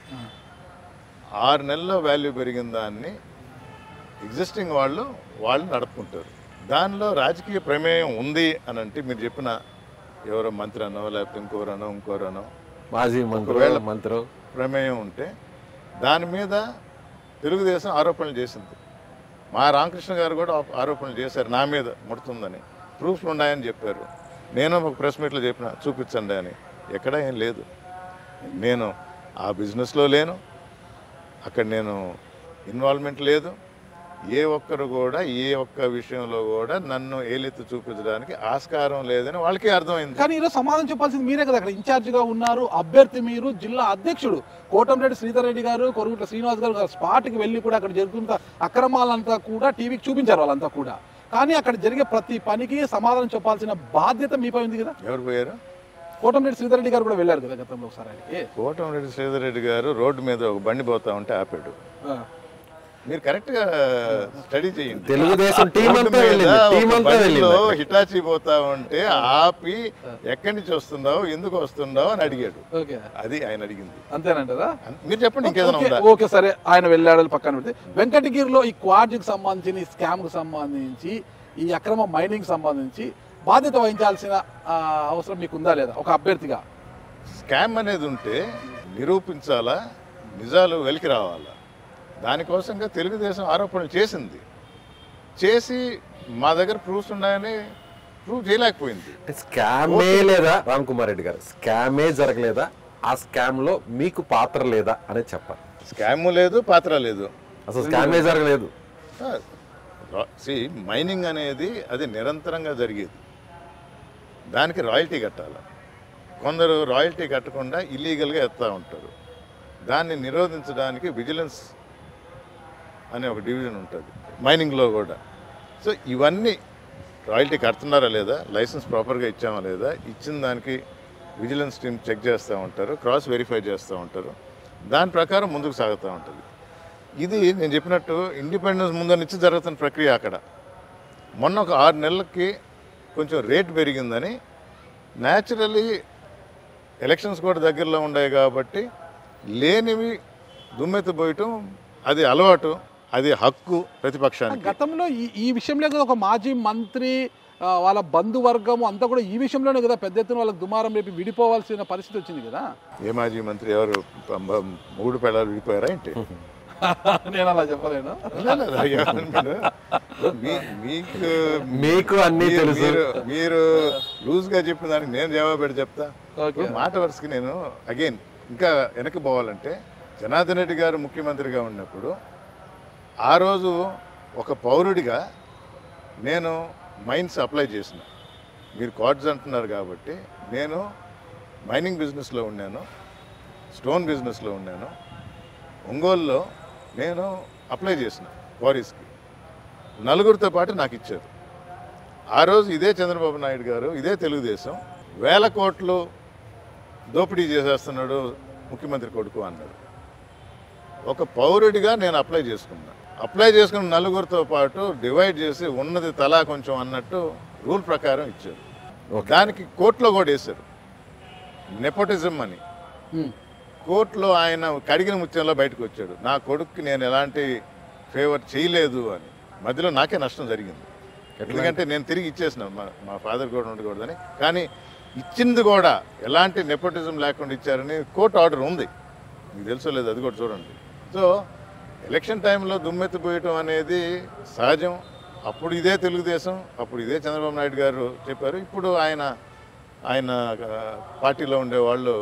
ఆరు నెలల్లో వాల్యూ పెరిగిన దాన్ని ఎగ్జిస్టింగ్ వాళ్ళు వాళ్ళు నడుపుకుంటారు దానిలో రాజకీయ ప్రమేయం ఉంది అని అంటే మీరు చెప్పిన ఎవరో మంత్రి అనో లేకపోతే ఇంకోరనో ఇంకోరనో మాజీ మంత్రి ఒకవేళ- మంత్రి ప్రమేయం ఉంటే దాని మీద తెలుగుదేశం ఆరోపణలు చేసింది మా రామకృష్ణ గారు కూడా ఆ- ఆరోపణలు చేశారు నా మీద ముడుతుందని ప్రూఫ్లు ఉన్నాయని చెప్పారు నేను ఒక ప్రెస్ మీట్లో చెప్పిన చూపించండి అని ఎక్కడ ఏం లేదు నేను ఆ బిజినెస్లో లేను అక్కడ నేను ఇన్వాల్వ్మెంట్ లేదు ఏ ఒక్కరు కూడా ఏ ఒక్క విషయంలో కూడా నన్ను ఏలెత్తి చూపించడానికి ఆస్కారం లేదని వాళ్ళకి అర్థమైంది కానీ ఈరోజు సమాధానం చెప్పాల్సింది మీరే కదా అక్కడ ఇన్ఛార్జిగా ఉన్నారు అభ్యర్థి మీరు జిల్లా అధ్యక్షుడు కోటంరెడ్డి శ్రీధర్ రెడ్డి గారు కొరుగుట్ల శ్రీనివాస్ గారు స్పాట్కి వెళ్ళి కూడా అక్కడ జరుగుతున్న అక్రమాలంతా కూడా టీవీకి చూపించారు వాళ్ళంతా కూడా కానీ అక్కడ జరిగే ప్రతి పనికి సమాధానం చెప్పాల్సిన బాధ్యత మీపై ఉంది కదా ఎవరు పోయారు కోటంరెడ్డి శ్రీధర్ రెడ్డి గారు కూడా వెళ్ళారు కదా గతంలో ఒకసారి ఆయనకి కోటమిరెడ్డి శ్రీధర్ రెడ్డి గారు రోడ్డు మీద ఒక బండి పోతా ఉంటే ఆపాడు ఆ. మీరు కరెక్ట్ గా స్టడీ చేయండి తెలుగుదేశం టీం రోడ్డు అంతా మీద వెళ్ళింది ఒక టీం అంతా బండిలో వెళ్ళింది అక్కడ. హిటాచి పోతా ఉంటే ఆపి ఎక్కడి నుంచి వస్తున్నావు ఎందుకు వస్తున్నావు అని అడిగాడు ఓకే అది ఆయన అడిగింది అంతేనంటారా మీరు చెప్పండి ఇంకేదైనా ఓకే, ఉందా ఓకే సరే ఆయన వెళ్ళాడు పక్కన పెడితే వెంకటగిరిలో ఈ క్వాడ్కి సంబంధించిన ఈ స్కామ్ కు సంబంధించి ఈ అక్రమ మైనింగ్ సంబంధించి బాధ్యత వహించాల్సిన ఆ, అవసరం మీకు ఉందా లేదా ఒక అభ్యర్థిగా స్కామ్ అనేది ఉంటే నిరూపించాలా నిజాలు వెలికి రావాలా దానికోసంగా తెలుగుదేశం ఆరోపణలు చేసింది చేసి మా దగ్గర ప్రూఫ్స్ ఉన్నాయని ప్రూవ్ చేయలేకపోయింది అంటే స్కామే లేదా రామ్ కుమార్ రెడ్డి గారు స్కామే జరగలేదా ఆ స్కామ్ లో మీకు పాత్ర లేదా అనేది చెప్పాలి స్కామ్ లేదు పాత్ర లేదు అసలు స్కామే జరగలేదు సి మైనింగ్ అనేది అది నిరంతరంగా జరిగేది దానికి రాయల్టీ కట్టాలి కొందరు రాయల్టీ కట్టకుండా ఇల్లీగల్గా ఎత్తా ఉంటారు దాన్ని నిరోధించడానికి విజిలెన్స్ అనే ఒక డివిజన్ ఉంటుంది మైనింగ్లో కూడా సో ఇవన్నీ రాయల్టీ కడుతున్నారా లేదా లైసెన్స్ ప్రాపర్గా ఇచ్చామా లేదా ఇచ్చిన దానికి విజిలెన్స్ టీమ్ చెక్ చేస్తూ ఉంటారు క్రాస్ వెరిఫై చేస్తూ ఉంటారు దాని ప్రకారం ముందుకు సాగుతూ ఉంటుంది ఇది నేను చెప్పినట్టు ఇండిపెండెన్స్ ముందు నుంచి జరుగుతున్న ప్రక్రియ అక్కడ మొన్న ఒక ఆరు నెలలకి కొంచెం రేట్ పెరిగిందని న్యాచురలీ ఎలక్షన్స్ కూడా దగ్గరలో ఉన్నాయి కాబట్టి లేనివి దుమ్మెత్తిపోయటం అది అలవాటు అది హక్కు ప్రతిపక్షానికి గతంలో ఈ ఈ విషయంలో కదా ఒక మాజీ మంత్రి ఆ, వాళ్ళ బంధువర్గము అంతా కూడా ఈ విషయంలోనే కదా పెద్ద ఎత్తున వాళ్ళకి దుమారం రేపి విడిపోవాల్సిన పరిస్థితి వచ్చింది కదా ఏ మాజీ మంత్రి ఎవరు ప- ప- మూడు పెళ్ళాలు విడిపోయారా ఏంటి నేను అలా చెప్పలేను మీ- మీకు మీకు అన్నీ మీరు- తెలుసు. మీరు మీరు లూజ్ గా చెప్పిన దానికి నేను జవాబు పెట్టి చెప్తా ఓకే. ఇప్పుడు మాట వరుసకి నేను అగైన్ ఇంకా వెనక్కి పోవాలంటే జనార్దన్ రెడ్డి గారు ముఖ్యమంత్రిగా ఉన్నప్పుడు ఆ రోజు ఒక పౌరుడిగా నేను మైన్స్ అప్లై చేసిన మీరు కార్డ్స్ అంటున్నారు కాబట్టి నేను మైనింగ్ బిజినెస్లో ఉన్నాను స్టోన్ బిజినెస్లో ఉన్నాను ఒంగోలులో నేను అప్లై చేసిన క్వారీస్కి నలుగురితో పాటు నాకు ఇచ్చారు ఆ రోజు ఇదే చంద్రబాబు నాయుడు గారు ఇదే తెలుగుదేశం వేల కోట్లు దోపిడీ చేసేస్తున్నాడు ముఖ్యమంత్రి కొడుకు అన్నాడు ఒక పౌరుడిగా నేను అప్లై చేసుకున్నా అప్లై చేసుకున్న నలుగురితో పాటు డివైడ్ చేసి ఉన్నది తలా కొంచెం అన్నట్టు రూల్ ప్రకారం ఇచ్చారు దానికి కోర్టులో కూడా వేశారు నెపోటిజం అని ఉమ్. కోర్టులో ఆయన కడిగిన ముత్యంలో బయటకు వచ్చాడు నా కొడుక్కి నేను ఎలాంటి ఫేవర్ చేయలేదు అని మధ్యలో నాకే నష్టం జరిగింది ఎందుకంటే నేను తిరిగి ఇచ్చేసిన మా మా ఫాదర్ కూడా ఉండకూడదని కానీ ఇచ్చింది కూడా ఎలాంటి నెపోటిజం లేకుండా ఇచ్చారని కోర్టు ఆర్డర్ ఉంది మీకు తెలుసో లేదు అది కూడా చూడండి సో ఎలక్షన్ టైంలో దుమ్మెత్తిపోయటం అనేది సహజం అప్పుడు ఇదే తెలుగుదేశం అప్పుడు ఇదే చంద్రబాబు నాయుడు గారు చెప్పారు ఇప్పుడు ఆయన ఆయన ఆ, పార్టీలో ఉండే వాళ్ళు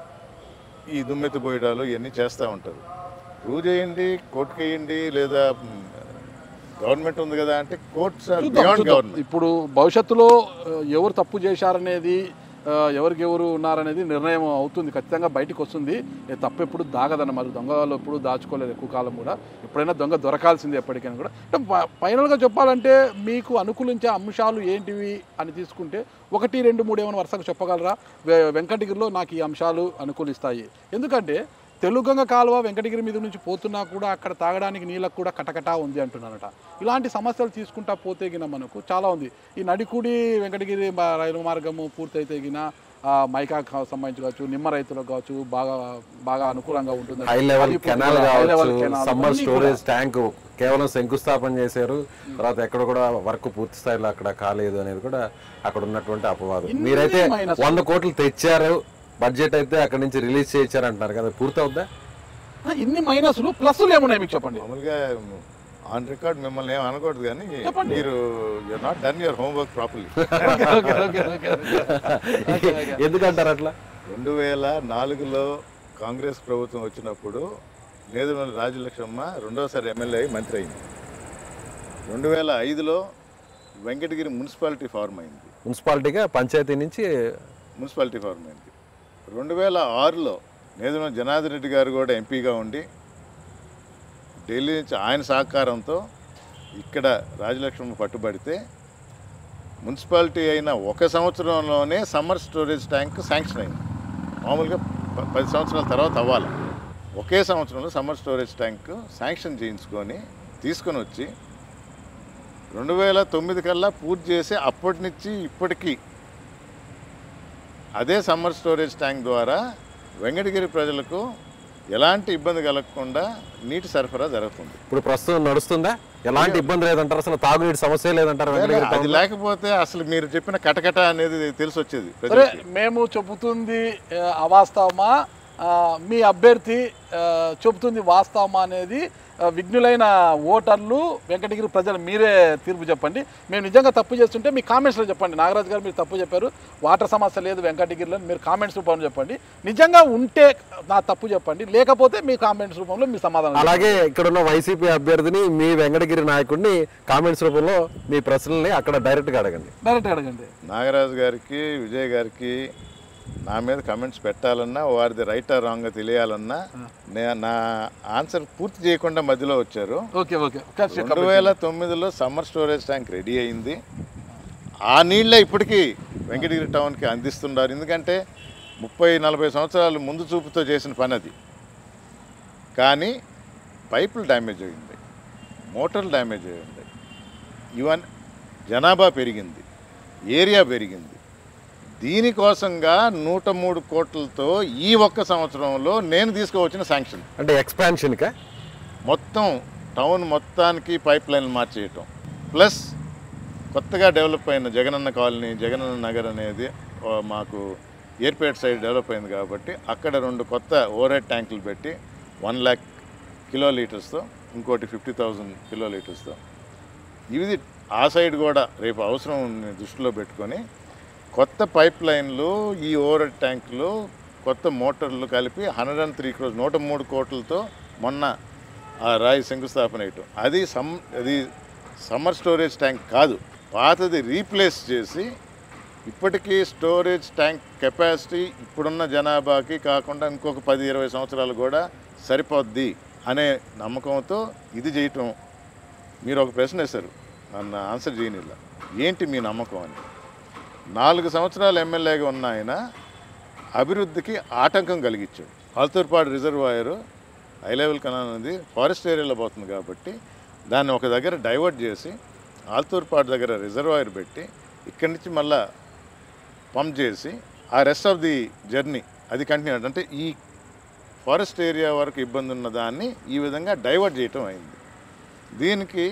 ఈ దుమ్మెత్తిపోయడాలు ఇవన్నీ చేస్తూ ఉంటారు ప్రూవ్ చేయండి కోర్టుకి వేయండి లేదా మ్, గవర్నమెంట్ ఉంది కదా అంటే కోర్ట్స్ ఆర్ చూద్దాం, బియాండ్ చూద్దాం. గవర్నమెంట్ ఇప్పుడు భవిష్యత్తులో ఆ, ఎవరు తప్పు చేశారనేది ఆ, ఎవరికి ఎవరు ఉన్నారనేది నిర్ణయం అవుతుంది ఖచ్చితంగా బయటకు వస్తుంది ఏ తప్పు ఎప్పుడు దాగదన్న మరి దొంగలు ఎప్పుడు దాచుకోలేదు ఎక్కువ కాలం కూడా ఎప్పుడైనా దొంగ దొరకాల్సింది ఎప్పటికైనా కూడా అంటే ఫ- ఫైనల్గా చెప్పాలంటే మీకు అనుకూలించే అంశాలు ఏంటివి అని తీసుకుంటే ఒకటి రెండు మూడు ఏమైనా వరుసగా చెప్పగలరా వె- వెంకటగిరిలో నాకు ఈ అంశాలు అనుకూలిస్తాయి ఎందుకంటే తెలుగంగ కాలువ వెంకటగిరి మీద నుంచి పోతున్నా కూడా అక్కడ తాగడానికి నీళ్ళకు కూడా కటకటా ఉంది అంటున్నారట ఇలాంటి సమస్యలు తీసుకుంటా పోతే గిన మనకు చాలా ఉంది ఈ నడికుడి వెంకటగిరి మా- రైలు మార్గము పూర్తయితే గిన ఆ, మైకా కా- సంబంధించి కావచ్చు నిమ్మ రైతులకు కావచ్చు బాగా బాగా అనుకూలంగా ఉంటుంది హై లెవెల్ అది కెనాల్ పూర్తిగా high level కావచ్చు canal సమ్మర్ అన్నీ స్టోరేజ్ ట్యాంక్ కేవలం శంకుస్థాపన చేశారు తర్వాత ఎక్కడ కూడా వర్క్ పూర్తి స్థాయిలో అక్కడ కాలేదు అనేది కూడా అక్కడ ఉన్నటువంటి అపవాదం ఇన్ని మీరైతే minus. వంద కోట్లు తెచ్చారు బడ్జెట్ అయితే అక్కడ నుంచి రిలీజ్ చేయించారు అంటున్నారు కదా పూర్తి అవుద్దా కూడా ఇన్ని మైనస్లు ప్లస్లు ఏమున్నాయి మీకు చెప్పండి మామూలుగా ఆన్ రికార్డ్ మిమ్మల్ని ఏం అనకూడదు కానీ చెప్పండి. మీరు you're not done your homework properly okay okay okay okay okay okay ఎందుకంటారు అట్లా రెండు వేల నాలుగులో కాంగ్రెస్ ప్రభుత్వం వచ్చినప్పుడు నేదుమల్లి రాజలక్ష్మమ్మ రెండోసారి ఎమ్మెల్యే అయి మంత్రి అయింది రెండు వేల ఐదులో వెంకటగిరి మున్సిపాలిటీ ఫార్మ్ అయింది మున్సిపాలిటీగా పంచాయతీ నుంచి మున్సిపాలిటీ ఫార్మ్ అయింది రెండు వేల ఆరులో నేదుమల్లి జనార్దన్ రెడ్డి గారు కూడా ఎంపీగా ఉండి ఢిల్లీ నుంచి ఆయన సహకారంతో ఇక్కడ రాజలక్ష్మమ్మ పట్టుబడితే మున్సిపాలిటీ అయిన ఒక సంవత్సరంలోనే సమ్మర్ స్టోరేజ్ ట్యాంక్ శాంక్షన్ అయింది మామూలుగా ప- పది సంవత్సరాల తర్వాత అవ్వాలి ఒకే సంవత్సరంలో సమ్మర్ స్టోరేజ్ ట్యాంక్ శాంక్షన్ చేయించుకొని తీసుకొని వచ్చి రెండు వేల తొమ్మిది కల్లా పూర్తి చేసి అప్పటి నుంచి ఇప్పటికీ అదే సమ్మర్ స్టోరేజ్ ట్యాంక్ ద్వారా వెంకటగిరి ప్రజలకు ఎలాంటి ఇబ్బంది కలగకుండా నీటి సరఫరా జరుగుతుంది ఇప్పుడు ప్రస్తుతం నడుస్తుందా ఎలాంటి ఇబ్బంది లేదంటారు అసలు తాగునీటి సమస్య లేదంటారు వెంకటగిరి అది టౌన్లో? లేకపోతే అసలు మీరు చెప్పిన కటకట అనేది తెలిసి వచ్చేది సరే ప్రజలకి. మేము చెబుతుంది ఆ, అవాస్తవమా ఆ, మీ అభ్యర్థి ఆ, చెబుతుంది వాస్తవమా అనేది ఆ, విఘ్నులైన ఓటర్లు వెంకటగిరి ప్రజలు మీరే తీర్పు చెప్పండి మేము నిజంగా తప్పు చేస్తుంటే మీ కామెంట్స్లో చెప్పండి నాగరాజు గారు మీరు తప్పు చెప్పారు వాటర్ సమస్య లేదు వెంకటగిరిలో అని మీరు కామెంట్స్ రూపంలో చెప్పండి నిజంగా ఉంటే నా తప్పు చెప్పండి లేకపోతే మీ కామెంట్స్ రూపంలో మీ సమాధానం చెప్పండి. అలాగే ఇక్కడ ఉన్న వైసీపీ అభ్యర్థిని మీ వెంకటగిరి నాయకుడిని కామెంట్స్ రూపంలో మీ ప్రశ్నల్ని అక్కడ డైరెక్ట్గా అడగండి డైరెక్ట్ అడగండి నాగరాజు గారికి విజయ్ గారికి నా మీద కమెంట్స్ పెట్టాలన్నా వారిది రైట్ ఆర్ రాంగ్ తెలియాలన్నా నే- నా ఆన్సర్ పూర్తి చేయకుండా మధ్యలో వచ్చారు ఓకే ఓకే కరెక్ట్, రెండు కరెక్ట్. వేల తొమ్మిదిలో సమ్మర్ స్టోరేజ్ ట్యాంక్ రెడీ అయింది ఆ నీళ్ళే ఇప్పటికీ వెంకటగిరి టౌన్కి అందిస్తున్నారు ఎందుకంటే ముప్పై నలభై సంవత్సరాలు ముందు చూపుతో చేసిన పని అది కానీ పైపులు డ్యామేజ్ అయింది మోటార్లు డ్యామేజ్ అయ్యింది ఈవెన్ జనాభా పెరిగింది ఏరియా పెరిగింది దీనికోసంగా నూట మూడు కోట్లతో ఈ ఒక్క సంవత్సరంలో నేను తీసుకువచ్చిన శాంక్షన్ అంటే ఎక్స్పాన్షన్కా మొత్తం టౌన్ మొత్తానికి పైప్ లైన్ మార్చేయటం ప్లస్ కొత్తగా డెవలప్ అయిన జగనన్న కాలనీ జగనన్న నగర్ అనేది ఆ, మాకు ఏర్పేట సైడ్ డెవలప్ అయింది కాబట్టి అక్కడ రెండు కొత్త ఓవర్ ట్యాంకులు పెట్టి వన్ ల్యాక్ కిలో లీటర్స్తో ఇంకోటి ఫిఫ్టీ థౌజండ్ కిలో లీటర్స్తో ఇది ఆ సైడ్ కూడా రేపు అవసరం ఉన్న దృష్టిలో పెట్టుకొని కొత్త పైప్ లైన్లు ఈ ఓవర్ ట్యాంకులు కొత్త మోటార్లు కలిపి హండ్రెడ్ అండ్ త్రీ క్రోర్స్ నూట మూడు కోట్లతో మొన్న ఆ రాయి శంకుస్థాపన వేయటం అది సమ్ అది సమ్మర్ స్టోరేజ్ ట్యాంక్ కాదు పాతది రీప్లేస్ చేసి ఇప్పటికీ స్టోరేజ్ ట్యాంక్ కెపాసిటీ ఇప్పుడున్న జనాభాకి కాకుండా ఇంకొక పది ఇరవై సంవత్సరాలు కూడా సరిపోద్ది అనే నమ్మకంతో ఇది చేయటం మీరు ఒక ప్రశ్న వేశారు నన్ను ఆన్సర్ చేయనిలా ఏంటి మీ నమ్మకం అని నాలుగు సంవత్సరాలు ఎమ్మెల్యేగా ఉన్న ఆయన అభివృద్ధికి ఆటంకం కలిగించాడు Alturpadu reservoir high level canal అనేది ఫారెస్ట్ ఏరియాలో పోతుంది కాబట్టి దాన్ని ఒక దగ్గర డైవర్ట్ చేసి ఆల్తూర్పాడు దగ్గర రిజర్వాయర్ పెట్టి ఇక్కడి నుంచి మళ్ళా పంప్ చేసి ఆ రెస్ట్ ఆఫ్ ది జర్నీ అది కంటిన్యూ అంటే ఈ ఫారెస్ట్ ఏరియా వరకు ఇబ్బంది ఉన్న దాన్ని ఈ విధంగా డైవర్ట్ చేయటం అయింది దీనికి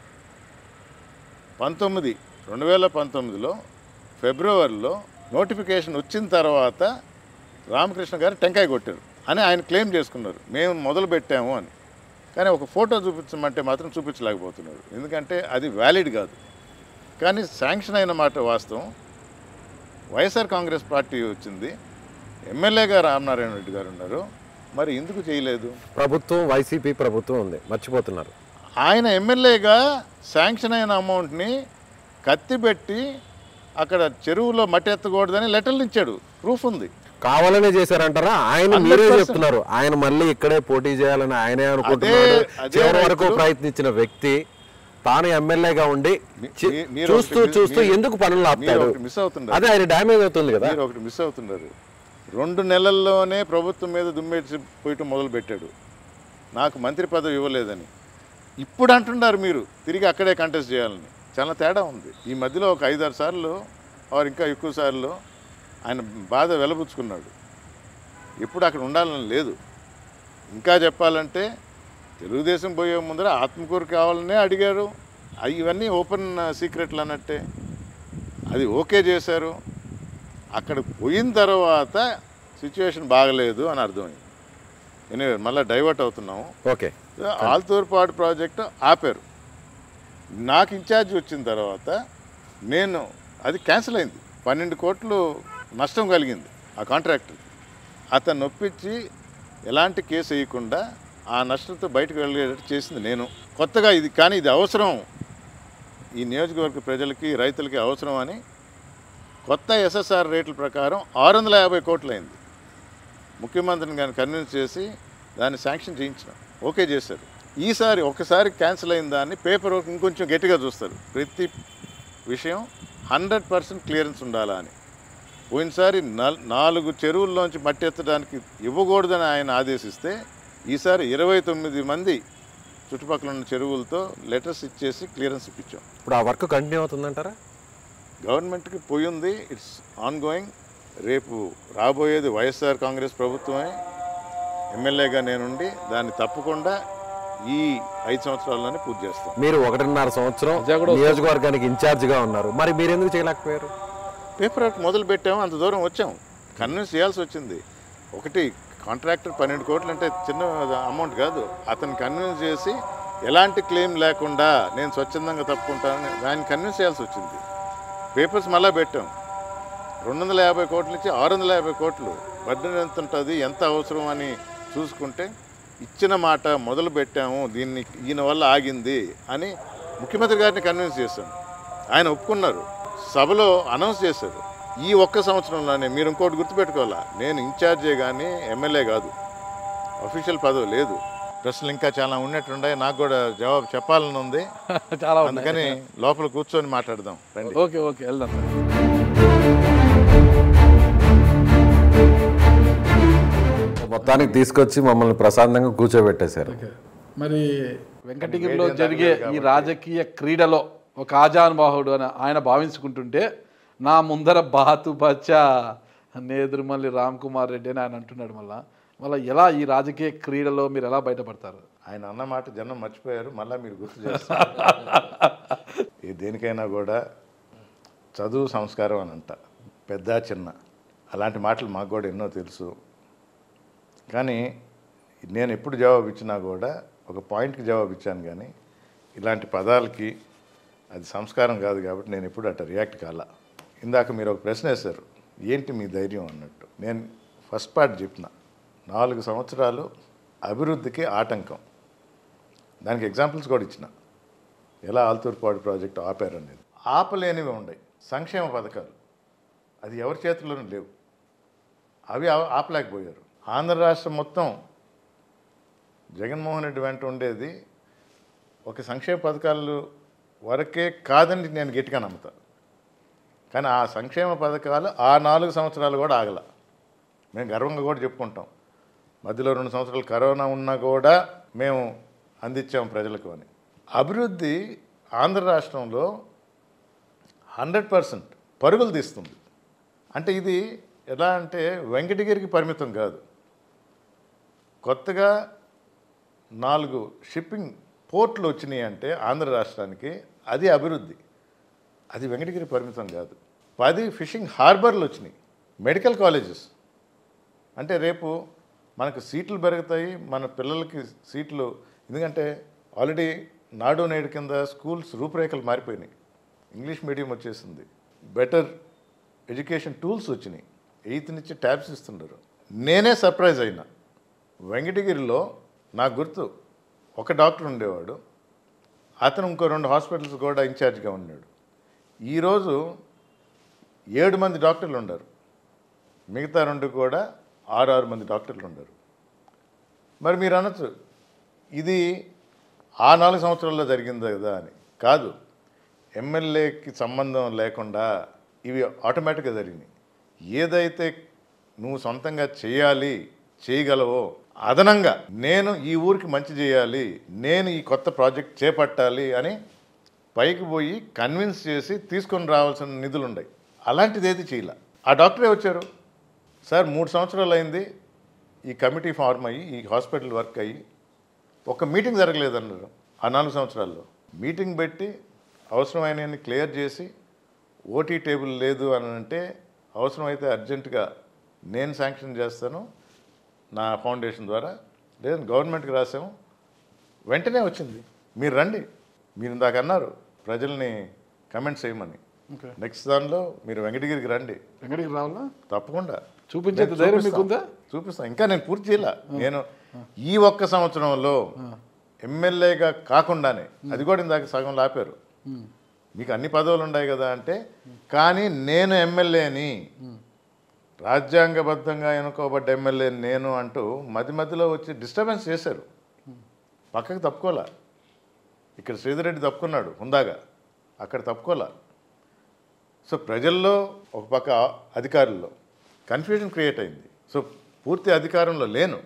పంతొమ్మిది రెండు వేల పంతొమ్మిదిలో ఫిబ్రవరిలో నోటిఫికేషన్ వచ్చిన తర్వాత రామకృష్ణ గారు టెంకాయ కొట్టారు అని ఆయన క్లెయిమ్ చేసుకున్నారు మేము మొదలు పెట్టాము అని కానీ ఒక ఫోటో చూపించమంటే మాత్రం చూపించలేకపోతున్నారు ఎందుకంటే అది వ్యాలిడ్ కాదు కానీ శాంక్షన్ అయిన మాట వాస్తవం వైఎస్ఆర్ కాంగ్రెస్ పార్టీ వచ్చింది ఎమ్మెల్యేగా రామనారాయణ రెడ్డి గారు ఉన్నారు మరి ఎందుకు చేయలేదు ప్రభుత్వం వైసీపీ ప్రభుత్వం ఉంది మర్చిపోతున్నారు ఆయన ఎమ్మెల్యేగా శాంక్షన్ అయిన అమౌంట్ని కత్తిపెట్టి అక్కడ చెరువులో మట్టి ఎత్తకూడదని లెటర్లు ఇచ్చాడు ప్రూఫ్ ఉంది కావాలనే చేశారంటారా ఆయన 100% మీరే చెప్తున్నారు ఆయన మళ్ళీ ఇక్కడే పోటీ చేయాలని ఆయనే అనుకుంటున్నాడు అదే చివరి వరకు రైతులు- ప్రయత్నించిన వ్యక్తి తాను ఎమ్మెల్యేగా ఉండి మీ- చి- మీ- మీరు చూస్తూ ఒకటి- చూస్తూ మీరు- ఎందుకు పనులు మీరు ఆపుతాడు ఒకటి మిస్ అవుతున్నారు అదే ఆయన డ్యామేజ్ అవుతుంది కదా మీరు ఒకటి మిస్ అవుతున్నారు రెండు నెలల్లోనే ప్రభుత్వం మీద దుమ్మేసి పోయటం మొదలు పెట్టాడు నాకు మంత్రి పదవి ఇవ్వలేదని ఇప్పుడు అంటున్నారు మీరు తిరిగి అక్కడే కంటెస్ట్ చేయాలని చాలా తేడా ఉంది ఈ మధ్యలో ఒక ఐదారు సార్లు ఆరు ఇంకా ఎక్కువ సార్లు ఆయన బాధ వెలబుచ్చుకున్నాడు ఎప్పుడు అక్కడ ఉండాలని లేదు ఇంకా చెప్పాలంటే తెలుగుదేశం పోయే ముందర ఆత్మకూరు కావాలనే అడిగారు అవి ఇవన్నీ ఓపెన్ సీక్రెట్లు అన్నట్టే అది ఓకే చేశారు అక్కడ పోయిన తర్వాత సిచ్యువేషన్ బాగలేదు అని అర్థమైంది ఎనివే మళ్ళీ డైవర్ట్ అవుతున్నాము ఓకే ఆల్తూర్పాడు ప్రాజెక్టు ఆపారు నాకు ఇన్ఛార్జ్ వచ్చిన తర్వాత నేను అది క్యాన్సిల్ అయింది పన్నెండు కోట్లు నష్టం కలిగింది ఆ కాంట్రాక్టర్ అతను ఒప్పించి ఎలాంటి కేసు వేయకుండా ఆ నష్టంతో బయటకు వెళ్ళేటట్టు చేసింది నేను కొత్తగా ఇది కానీ ఇది అవసరం ఈ నియోజకవర్గ ప్రజలకి రైతులకి అవసరం అని కొత్త ఎస్ఎస్ఆర్ రేట్ల ప్రకారం ఆరు వందల యాభై కోట్లు అయింది ముఖ్యమంత్రిని కానీ కన్విన్స్ చేసి దాన్ని శాంక్షన్ చేయించిన ఓకే చేశారు ఈసారి ఒకసారి క్యాన్సిల్ అయిన దాన్ని పేపర్ వర్క్ ఇంకొంచెం గట్టిగా చూస్తారు ప్రతి విషయం హండ్రెడ్ పర్సెంట్ క్లియరెన్స్ ఉండాలా అని పోయినసారి నల్- నాలుగు చెరువుల్లోంచి మట్టి ఎత్తడానికి ఇవ్వకూడదని ఆయన ఆదేశిస్తే ఈసారి ఇరవై తొమ్మిది మంది చుట్టుపక్కల ఉన్న చెరువులతో లెటర్స్ ఇచ్చేసి క్లియరెన్స్ ఇప్పించాం ఇప్పుడు ఆ వర్క్ కంటిన్యూ అవుతుందంటారా గవర్నమెంట్కి పోయి ఉంది ఇట్స్ ఆన్ గోయింగ్ రేపు రాబోయేది వైఎస్ఆర్ కాంగ్రెస్ ప్రభుత్వమే ఎమ్మెల్యేగా నేనుండి దాన్ని తప్పకుండా ఈ ఐదు సంవత్సరాల్లోనే పూర్తి చేస్తాం మీరు ఒకటిన్నర సంవత్సరం విజయ్ కూడా నియోజకవర్గానికి ఇన్ఛార్జిగా ఉన్నారు మరి మీరు ఎందుకు చేయలేకపోయారు పేపర్ వర్క్ మొదలు పెట్టాము అంత దూరం వచ్చాం కన్విన్స్ చేయాల్సి వచ్చింది ఒకటి కాంట్రాక్టర్ పన్నెండు కోట్లు అంటే చిన్న అమౌంట్ కాదు అతను కన్విన్స్ చేసి ఎలాంటి క్లెయిమ్ లేకుండా నేను స్వచ్ఛందంగా తప్పుకుంటానని దాన్ని కన్విన్స్ చేయాల్సి వచ్చింది పేపర్స్ మళ్ళీ పెట్టాం రెండు వందల యాభై కోట్ల నుంచి ఆరు వందల యాభై కోట్లు బడ్జెట్ ఎంత ఉంటుంది ఎంత అవసరం అని చూసుకుంటే ఇచ్చిన మాట మొదలు పెట్టాము దీన్ని ఈయన వల్ల ఆగింది అని ముఖ్యమంత్రి గారిని కన్విన్స్ చేశాను ఆయన ఒప్పుకున్నారు సభలో అనౌన్స్ చేశారు ఈ ఒక్క సంవత్సరంలోనే మీరు ఇంకోటి గుర్తుపెట్టుకోవాలా నేను ఇన్ఛార్జే కానీ ఎమ్మెల్యే కాదు అఫీషియల్ పదవి లేదు ప్రశ్నలు ఇంకా చాలా ఉన్నట్టున్నాయి నాకు కూడా జవాబు చెప్పాలని ఉంది చాలా ఉన్నాయి అందుకని లోపల కూర్చొని మాట్లాడదాం రండి ఓకే ఓకే వెళ్దాం సార్ మొత్తానికి తీసుకొచ్చి మమ్మల్ని ప్రశాంతంగా కూర్చోబెట్టేశారు మరి వెంకటగిరిలో జరిగే ఈ రాజకీయ క్రీడలో ఒక ఆజానుబాహుడు అని ఆయన భావించుకుంటుంటే నా ముందర బాతు బచ్చా నేదురుమల్లి రామ్ కుమార్ రెడ్డి అని ఆయన అంటున్నాడు మళ్ళా మళ్ళీ ఎలా ఈ రాజకీయ క్రీడలో మీరు ఎలా బయటపడతారు ఆయన అన్న మాట జనం మర్చిపోయారు మళ్ళీ మీరు గుర్తు చేస్తారు ఏ దేనికైనా కూడా చదువు సంస్కారం అని అంట పెద్ద చిన్న అలాంటి మాటలు మాకు కూడా ఎన్నో తెలుసు కానీ నేను ఎప్పుడు జవాబు ఇచ్చినా కూడా ఒక పాయింట్కి జవాబు ఇచ్చాను కానీ ఇలాంటి పదాలకి అది సంస్కారం కాదు కాబట్టి నేను ఎప్పుడు అట్ట రియాక్ట్ కాల ఇందాక మీరు ఒక ప్రశ్న వేశారు ఏంటి మీ ధైర్యం అన్నట్టు నేను ఫస్ట్ పార్ట్ చెప్పిన నాలుగు సంవత్సరాలు అభివృద్ధికి ఆటంకం దానికి ఎగ్జాంపుల్స్ కూడా ఇచ్చిన ఎలా ఆల్తూర్పాడు ప్రాజెక్టు ఆపారనేది ఆపలేనివి ఉన్నాయి సంక్షేమ పథకాలు అది ఎవరి చేతుల్లోనూ లేవు అవి ఆ- ఆపలేకపోయారు ఆంధ్ర రాష్ట్రం మొత్తం జగన్మోహన్ రెడ్డి వెంట ఉండేది ఒక సంక్షేమ పథకాలు వరకే కాదని నేను గట్టిగా నమ్ముతా కానీ ఆ సంక్షేమ పథకాలు ఆ నాలుగు సంవత్సరాలు కూడా ఆగల మేము గర్వంగా కూడా చెప్పుకుంటాం మధ్యలో రెండు సంవత్సరాలు కరోనా ఉన్నా కూడా మేము అందించాము ప్రజలకు అని అభివృద్ధి ఆంధ్ర రాష్ట్రంలో హండ్రెడ్ పర్సెంట్ పరుగులు తీస్తుంది అంటే ఇది ఎలా అంటే వెంకటగిరికి పరిమితం కాదు కొత్తగా నాలుగు షిప్పింగ్ పోర్ట్లు వచ్చినాయి అంటే ఆంధ్ర రాష్ట్రానికి అది అభివృద్ధి అది వెంకటగిరి పరిమితం కాదు పది ఫిషింగ్ హార్బర్లు వచ్చినాయి మెడికల్ కాలేజెస్ అంటే రేపు మనకు సీట్లు పెరుగుతాయి మన పిల్లలకి సీట్లు ఎందుకంటే ఆల్రెడీ నాడు నేడు కింద స్కూల్స్ రూపురేఖలు మారిపోయినాయి ఇంగ్లీష్ మీడియం వచ్చేసింది బెటర్ ఎడ్యుకేషన్ టూల్స్ వచ్చినాయి ఎయిత్ నుంచి ట్యాబ్స్ ఇస్తున్నారు నేనే సర్ప్రైజ్ అయినా వెంకటగిరిలో నాకు గుర్తు ఒక డాక్టర్ ఉండేవాడు అతను ఇంకో రెండు హాస్పిటల్స్ కూడా ఇన్ఛార్జ్గా ఉన్నాడు ఈరోజు ఏడు మంది డాక్టర్లు ఉన్నారు మిగతా రెండు కూడా ఆరు ఆరు మంది డాక్టర్లు ఉన్నారు మరి మీరు అనొచ్చు ఇది ఆ నాలుగు సంవత్సరాల్లో జరిగింది కదా అని కాదు ఎమ్మెల్యేకి సంబంధం లేకుండా ఇవి ఆటోమేటిక్గా జరిగినాయి ఏదైతే నువ్వు సొంతంగా చేయాలి చేయగలవో అదనంగా నేను ఈ ఊరికి మంచి చేయాలి నేను ఈ కొత్త ప్రాజెక్ట్ చేపట్టాలి అని పైకి పోయి కన్విన్స్ చేసి తీసుకొని రావాల్సిన నిధులు ఉన్నాయి అలాంటిది ఏది చేయలే ఆ డాక్టరే వచ్చారు సార్ మూడు సంవత్సరాలు అయింది ఈ కమిటీ ఫార్మ్ అయ్యి ఈ హాస్పిటల్ వర్క్ అయ్యి ఒక మీటింగ్ జరగలేదన్నారు ఆ నాలుగు సంవత్సరాల్లో మీటింగ్ పెట్టి అవసరమైనవన్నీ క్లియర్ చేసి ఓటీ టేబుల్ లేదు అని అంటే అవసరమైతే అర్జెంటుగా నేను శాంక్షన్ చేస్తాను నా ఫౌండేషన్ ద్వారా లేదంటే గవర్నమెంట్కి రాసాము వెంటనే వచ్చింది మీరు రండి మీరు ఇందాక అన్నారు ప్రజల్ని కమెంట్స్ చేయమని ఓకే నెక్స్ట్ దానిలో మీరు వెంకటగిరికి రండి వెంకటగిరి రావాలా తప్పకుండా చూపించేంత నేను ధైర్యం చూపిస్తాం. మీకుందా? చూపిస్తాం ఇంకా నేను పూర్తి చేయాల నేను ఈ ఒక్క సంవత్సరంలో ఎమ్మెల్యేగా కాకుండానే అది కూడా ఇందాక సగం లాపారు మీకు అన్ని పదవులు ఉన్నాయి కదా అంటే కానీ నేను ఎమ్మెల్యేని రాజ్యాంగబద్ధంగా ఎన్నుకోబడ్డ ఎమ్మెల్యే నేను అంటూ మధ్య మధ్యలో వచ్చి డిస్టర్బెన్స్ చేశారు పక్కకు తప్పుకోలే ఇక్కడ శ్రీధరెడ్డి తప్పుకున్నాడు హుందాగా అక్కడ తప్పుకోలే సో ప్రజల్లో ఒక పక్క అధికారుల్లో కన్ఫ్యూజన్ క్రియేట్ అయింది సో పూర్తి అధికారంలో లేను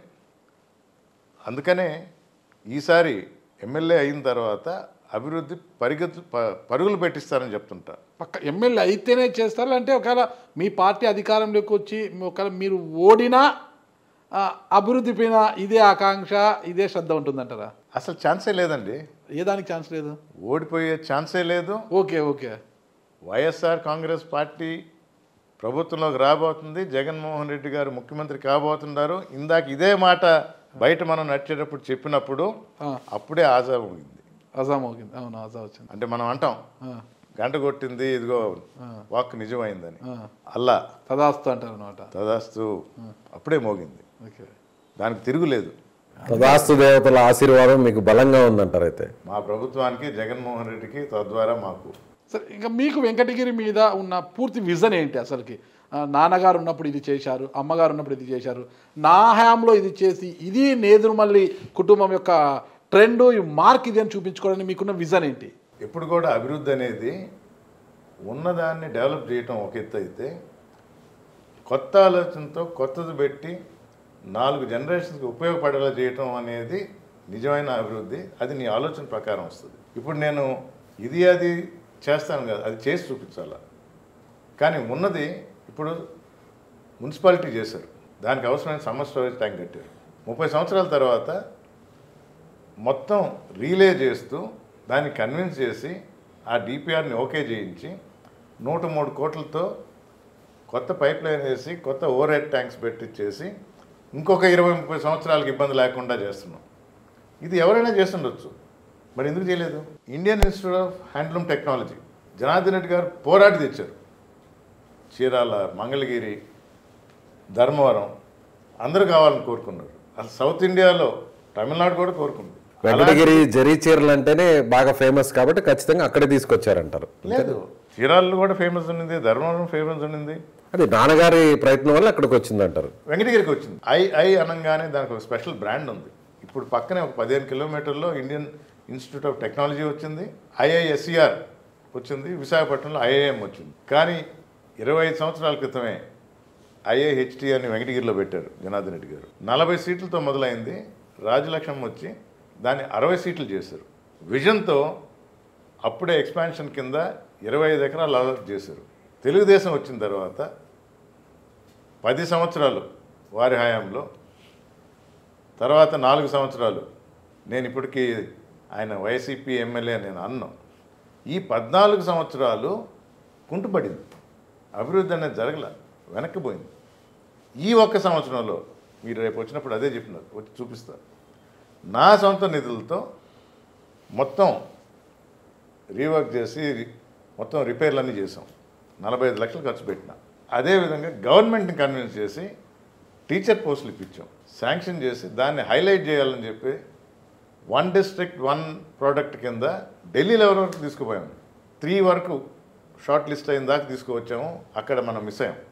అందుకనే ఈసారి ఎమ్మెల్యే అయిన తర్వాత అభివృద్ధి పరిగెత్తు ప- పరుగులు పెట్టిస్తారని చెప్తుంటా పక్క ఎమ్మెల్యే అయితేనే చేస్తారు అంటే ఒకవేళ మీ పార్టీ అధికారంలోకి వచ్చి ఒకవేళ మీరు ఓడినా ఆ, అభివృద్ధి పైన ఇదే ఆకాంక్ష ఇదే శ్రద్ధ ఉంటుందంటారా అసలు ఛాన్సే లేదండి ఏ దానికి ఛాన్స్ లేదు ఓడిపోయే ఛాన్సే లేదు ఓకే ఓకే వైఎస్ఆర్ కాంగ్రెస్ పార్టీ ప్రభుత్వంలోకి రాబోతుంది జగన్మోహన్ రెడ్డి గారు ముఖ్యమంత్రి కాబోతున్నారు ఇందాక ఇదే మాట బయట మనం నడిచేటప్పుడు చెప్పినప్పుడు ఆ. అప్పుడే ఆజా ఊగింది అజామ్ ఓకింది అవును అజా వచ్చింది అంటే మనం అంటాం ఆ, గంట కొట్టింది ఇదిగో వాక్ నిజమైందని ఆ. అల్లా తదాస్తు అంటారు అనమాట తదాస్తు అప్పుడే మోగింది ఓకే దానికి తిరుగులేదు తదాస్తు దేవతల ఆశీర్వాదం మీకు బలంగా ఉందంటారు అయితే మా ప్రభుత్వానికి జగన్మోహన్ రెడ్డికి తద్వారా మాకు సరే ఇంకా మీకు వెంకటగిరి మీద ఉన్న పూర్తి విజన్ ఏంటి అసలుకి ఆ, నాన్నగారు ఉన్నప్పుడు ఇది చేశారు అమ్మగారు ఉన్నప్పుడు ఇది చేశారు నా హయాంలో ఇది చేసి ఇది నేదురుమల్లి కుటుంబం యొక్క ట్రెండ్ ఈ మార్క్ ఇది అని చూపించుకోవడానికి మీకున్న విజన్ ఏంటి ఎప్పుడు కూడా అభివృద్ధి అనేది ఉన్నదాన్ని డెవలప్ చేయటం ఒక ఎత్తు అయితే కొత్త ఆలోచనతో కొత్తది పెట్టి నాలుగు జనరేషన్స్కి ఉపయోగపడేలా చేయటం అనేది నిజమైన అభివృద్ధి అది నీ ఆలోచన ప్రకారం వస్తుంది ఇప్పుడు నేను ఇది అది చేస్తాను కదా అది చేసి చూపించాల కానీ ఉన్నది ఇప్పుడు మున్సిపాలిటీ చేశారు దానికి అవసరమైన సమ్మర్ స్టోరేజ్ ట్యాంక్ కట్టారు ముప్పై సంవత్సరాల తర్వాత మొత్తం రీలే చేస్తూ దాన్ని కన్విన్స్ చేసి ఆ డిపిఆర్ని ఓకే చేయించి నూట మూడు కోట్లతో కొత్త పైప్ లైన్ వేసి కొత్త ఓవర్ హెడ్ ట్యాంక్స్ పెట్టించేసి ఇంకొక ఇరవై ముప్పై సంవత్సరాలకు ఇబ్బంది లేకుండా చేస్తున్నాం ఇది ఎవరైనా చేస్తుండొచ్చు మరి ఎందుకు చేయలేదు Indian Institute of Handloom Technology Janardhan Reddy గారు పోరాటి తెచ్చారు చీరాల మంగళగిరి ధర్మవరం అందరూ కావాలని కోరుకున్నారు అసలు సౌత్ ఇండియాలో తమిళనాడు కూడా కోరుకుంది వెంకటగిరి జరీ చీరలు అంటేనే బాగా ఫేమస్ కాబట్టి ఖచ్చితంగా అక్కడే తీసుకొచ్చారంటారు లేదు చీరాలలో కూడా ఫేమస్ ఉండింది ధర్మవరం ఫేమస్ ఉండింది అది నాన్నగారి ప్రయత్నం వల్ల అక్కడికి వచ్చిందంటారు వెంకటగిరికి వచ్చింది ఐ ఐ అనగానే దానికి ఒక స్పెషల్ బ్రాండ్ ఉంది ఇప్పుడు పక్కనే ఒక పదిహేను కిలోమీటర్లో ఇండియన్ ఇన్స్టిట్యూట్ ఆఫ్ టెక్నాలజీ వచ్చింది ఐఐఎస్సిఆర్ వచ్చింది విశాఖపట్నంలో ఐఐఎం వచ్చింది కానీ ఇరవై ఐదు సంవత్సరాల క్రితమే ఐఐహెచ్టి అని వెంకటగిరిలో పెట్టారు జనార్దన్ రెడ్డి గారు నలభై సీట్లతో మొదలైంది రాజలక్ష్మం వచ్చి దాన్ని అరవై సీట్లు చేశారు విజన్తో అప్పుడే ఎక్స్పాన్షన్ కింద ఇరవై ఐదు ఎకరాలు అలాట్ చేశారు తెలుగుదేశం వచ్చిన తర్వాత పది సంవత్సరాలు వారి హయాంలో తర్వాత నాలుగు సంవత్సరాలు నేను ఇప్పటికీ ఆయన వైసీపీ ఎమ్మెల్యే నేను అన్నాం ఈ పద్నాలుగు సంవత్సరాలు కుంటుపడింది అభివృద్ధి అనేది జరగల వెనక్కిపోయింది ఈ ఒక్క సంవత్సరంలో మీరు రేపు వచ్చినప్పుడు అదే చెప్పినారు వచ్చి చూపిస్తారు నా సొంత నిధులతో మొత్తం రీవర్క్ చేసి రి- మొత్తం రిపేర్లన్నీ చేసాం నలభై ఐదు లక్షలు ఖర్చు పెట్టిన అదేవిధంగా గవర్నమెంట్ని కన్విన్స్ చేసి టీచర్ పోస్టులు ఇప్పించాం శాంక్షన్ చేసి దాన్ని హైలైట్ చేయాలని చెప్పి వన్ డిస్ట్రిక్ట్ వన్ ప్రోడక్ట్ కింద ఢిల్లీ లెవెల్ వరకు తీసుకుపోయాం త్రీ వరకు షార్ట్ లిస్ట్ అయిన దాకా తీసుకువచ్చాము అక్కడ మనం మిస్ అయ్యాం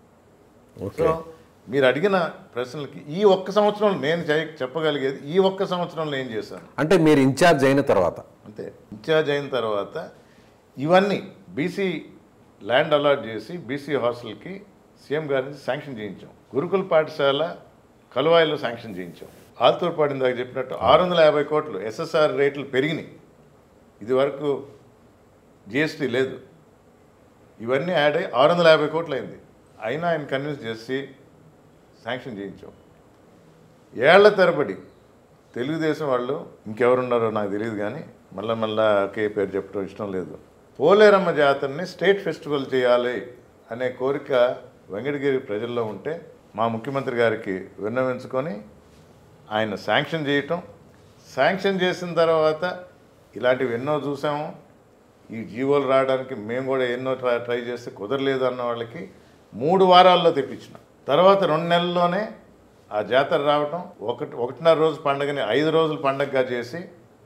సో మీరు అడిగిన ప్రశ్నలకి ఈ ఒక్క సంవత్సరంలో నేను చేయ- చెప్పగలిగేది ఈ ఒక్క సంవత్సరంలో ఏం చేశాను అంటే మీరు ఇన్ఛార్జ్ అయిన తర్వాత అంతే ఇన్ఛార్జ్ అయిన తర్వాత ఇవన్నీ బీసీ ల్యాండ్ అలాట్ చేసి బీసీ హాస్టల్కి సీఎం గారి నుంచి శాంక్షన్ చేయించాం గురుకుల పాఠశాల కలువాయిలో శాంక్షన్ చేయించాం ఆల్తూర్పాడు ఇందాక చెప్పినట్టు ఆరు వందల యాభై కోట్లు ఎస్ఎస్ఆర్ రేట్లు పెరిగినాయి ఇది వరకు జిఎస్టీ లేదు ఇవన్నీ యాడ్ అయ్యి ఆరు వందల యాభై కోట్లు అయింది అయినా ఆయన కన్విన్స్ చేసి శాంక్షన్ చేయించాం ఏళ్ల తరబడి తెలుగుదేశం వాళ్ళు ఇంకెవరున్నారో నాకు తెలియదు కానీ మళ్ళా మళ్ళా ఒకే పేరు చెప్పడం ఇష్టం లేదు పోలేరమ్మ జాతరని స్టేట్ ఫెస్టివల్ చేయాలి అనే కోరిక వెంకటగిరి ప్రజల్లో ఉంటే మా ముఖ్యమంత్రి గారికి విన్నవించుకొని ఆయన శాంక్షన్ చేయటం శాంక్షన్ చేసిన తర్వాత ఇలాంటివి ఎన్నో చూసాము ఈ జీవోలు రావడానికి మేము కూడా ఎన్నో ట్రై ట్రై చేస్తే కుదరలేదు అన్న వాళ్ళకి మూడు వారాల్లో తెప్పించిన తర్వాత రెండు నెలల్లోనే ఆ జాతర రావటం ఒకటి ఒకటిన్నర రోజు పండుగని ఐదు రోజులు పండగగా చేసి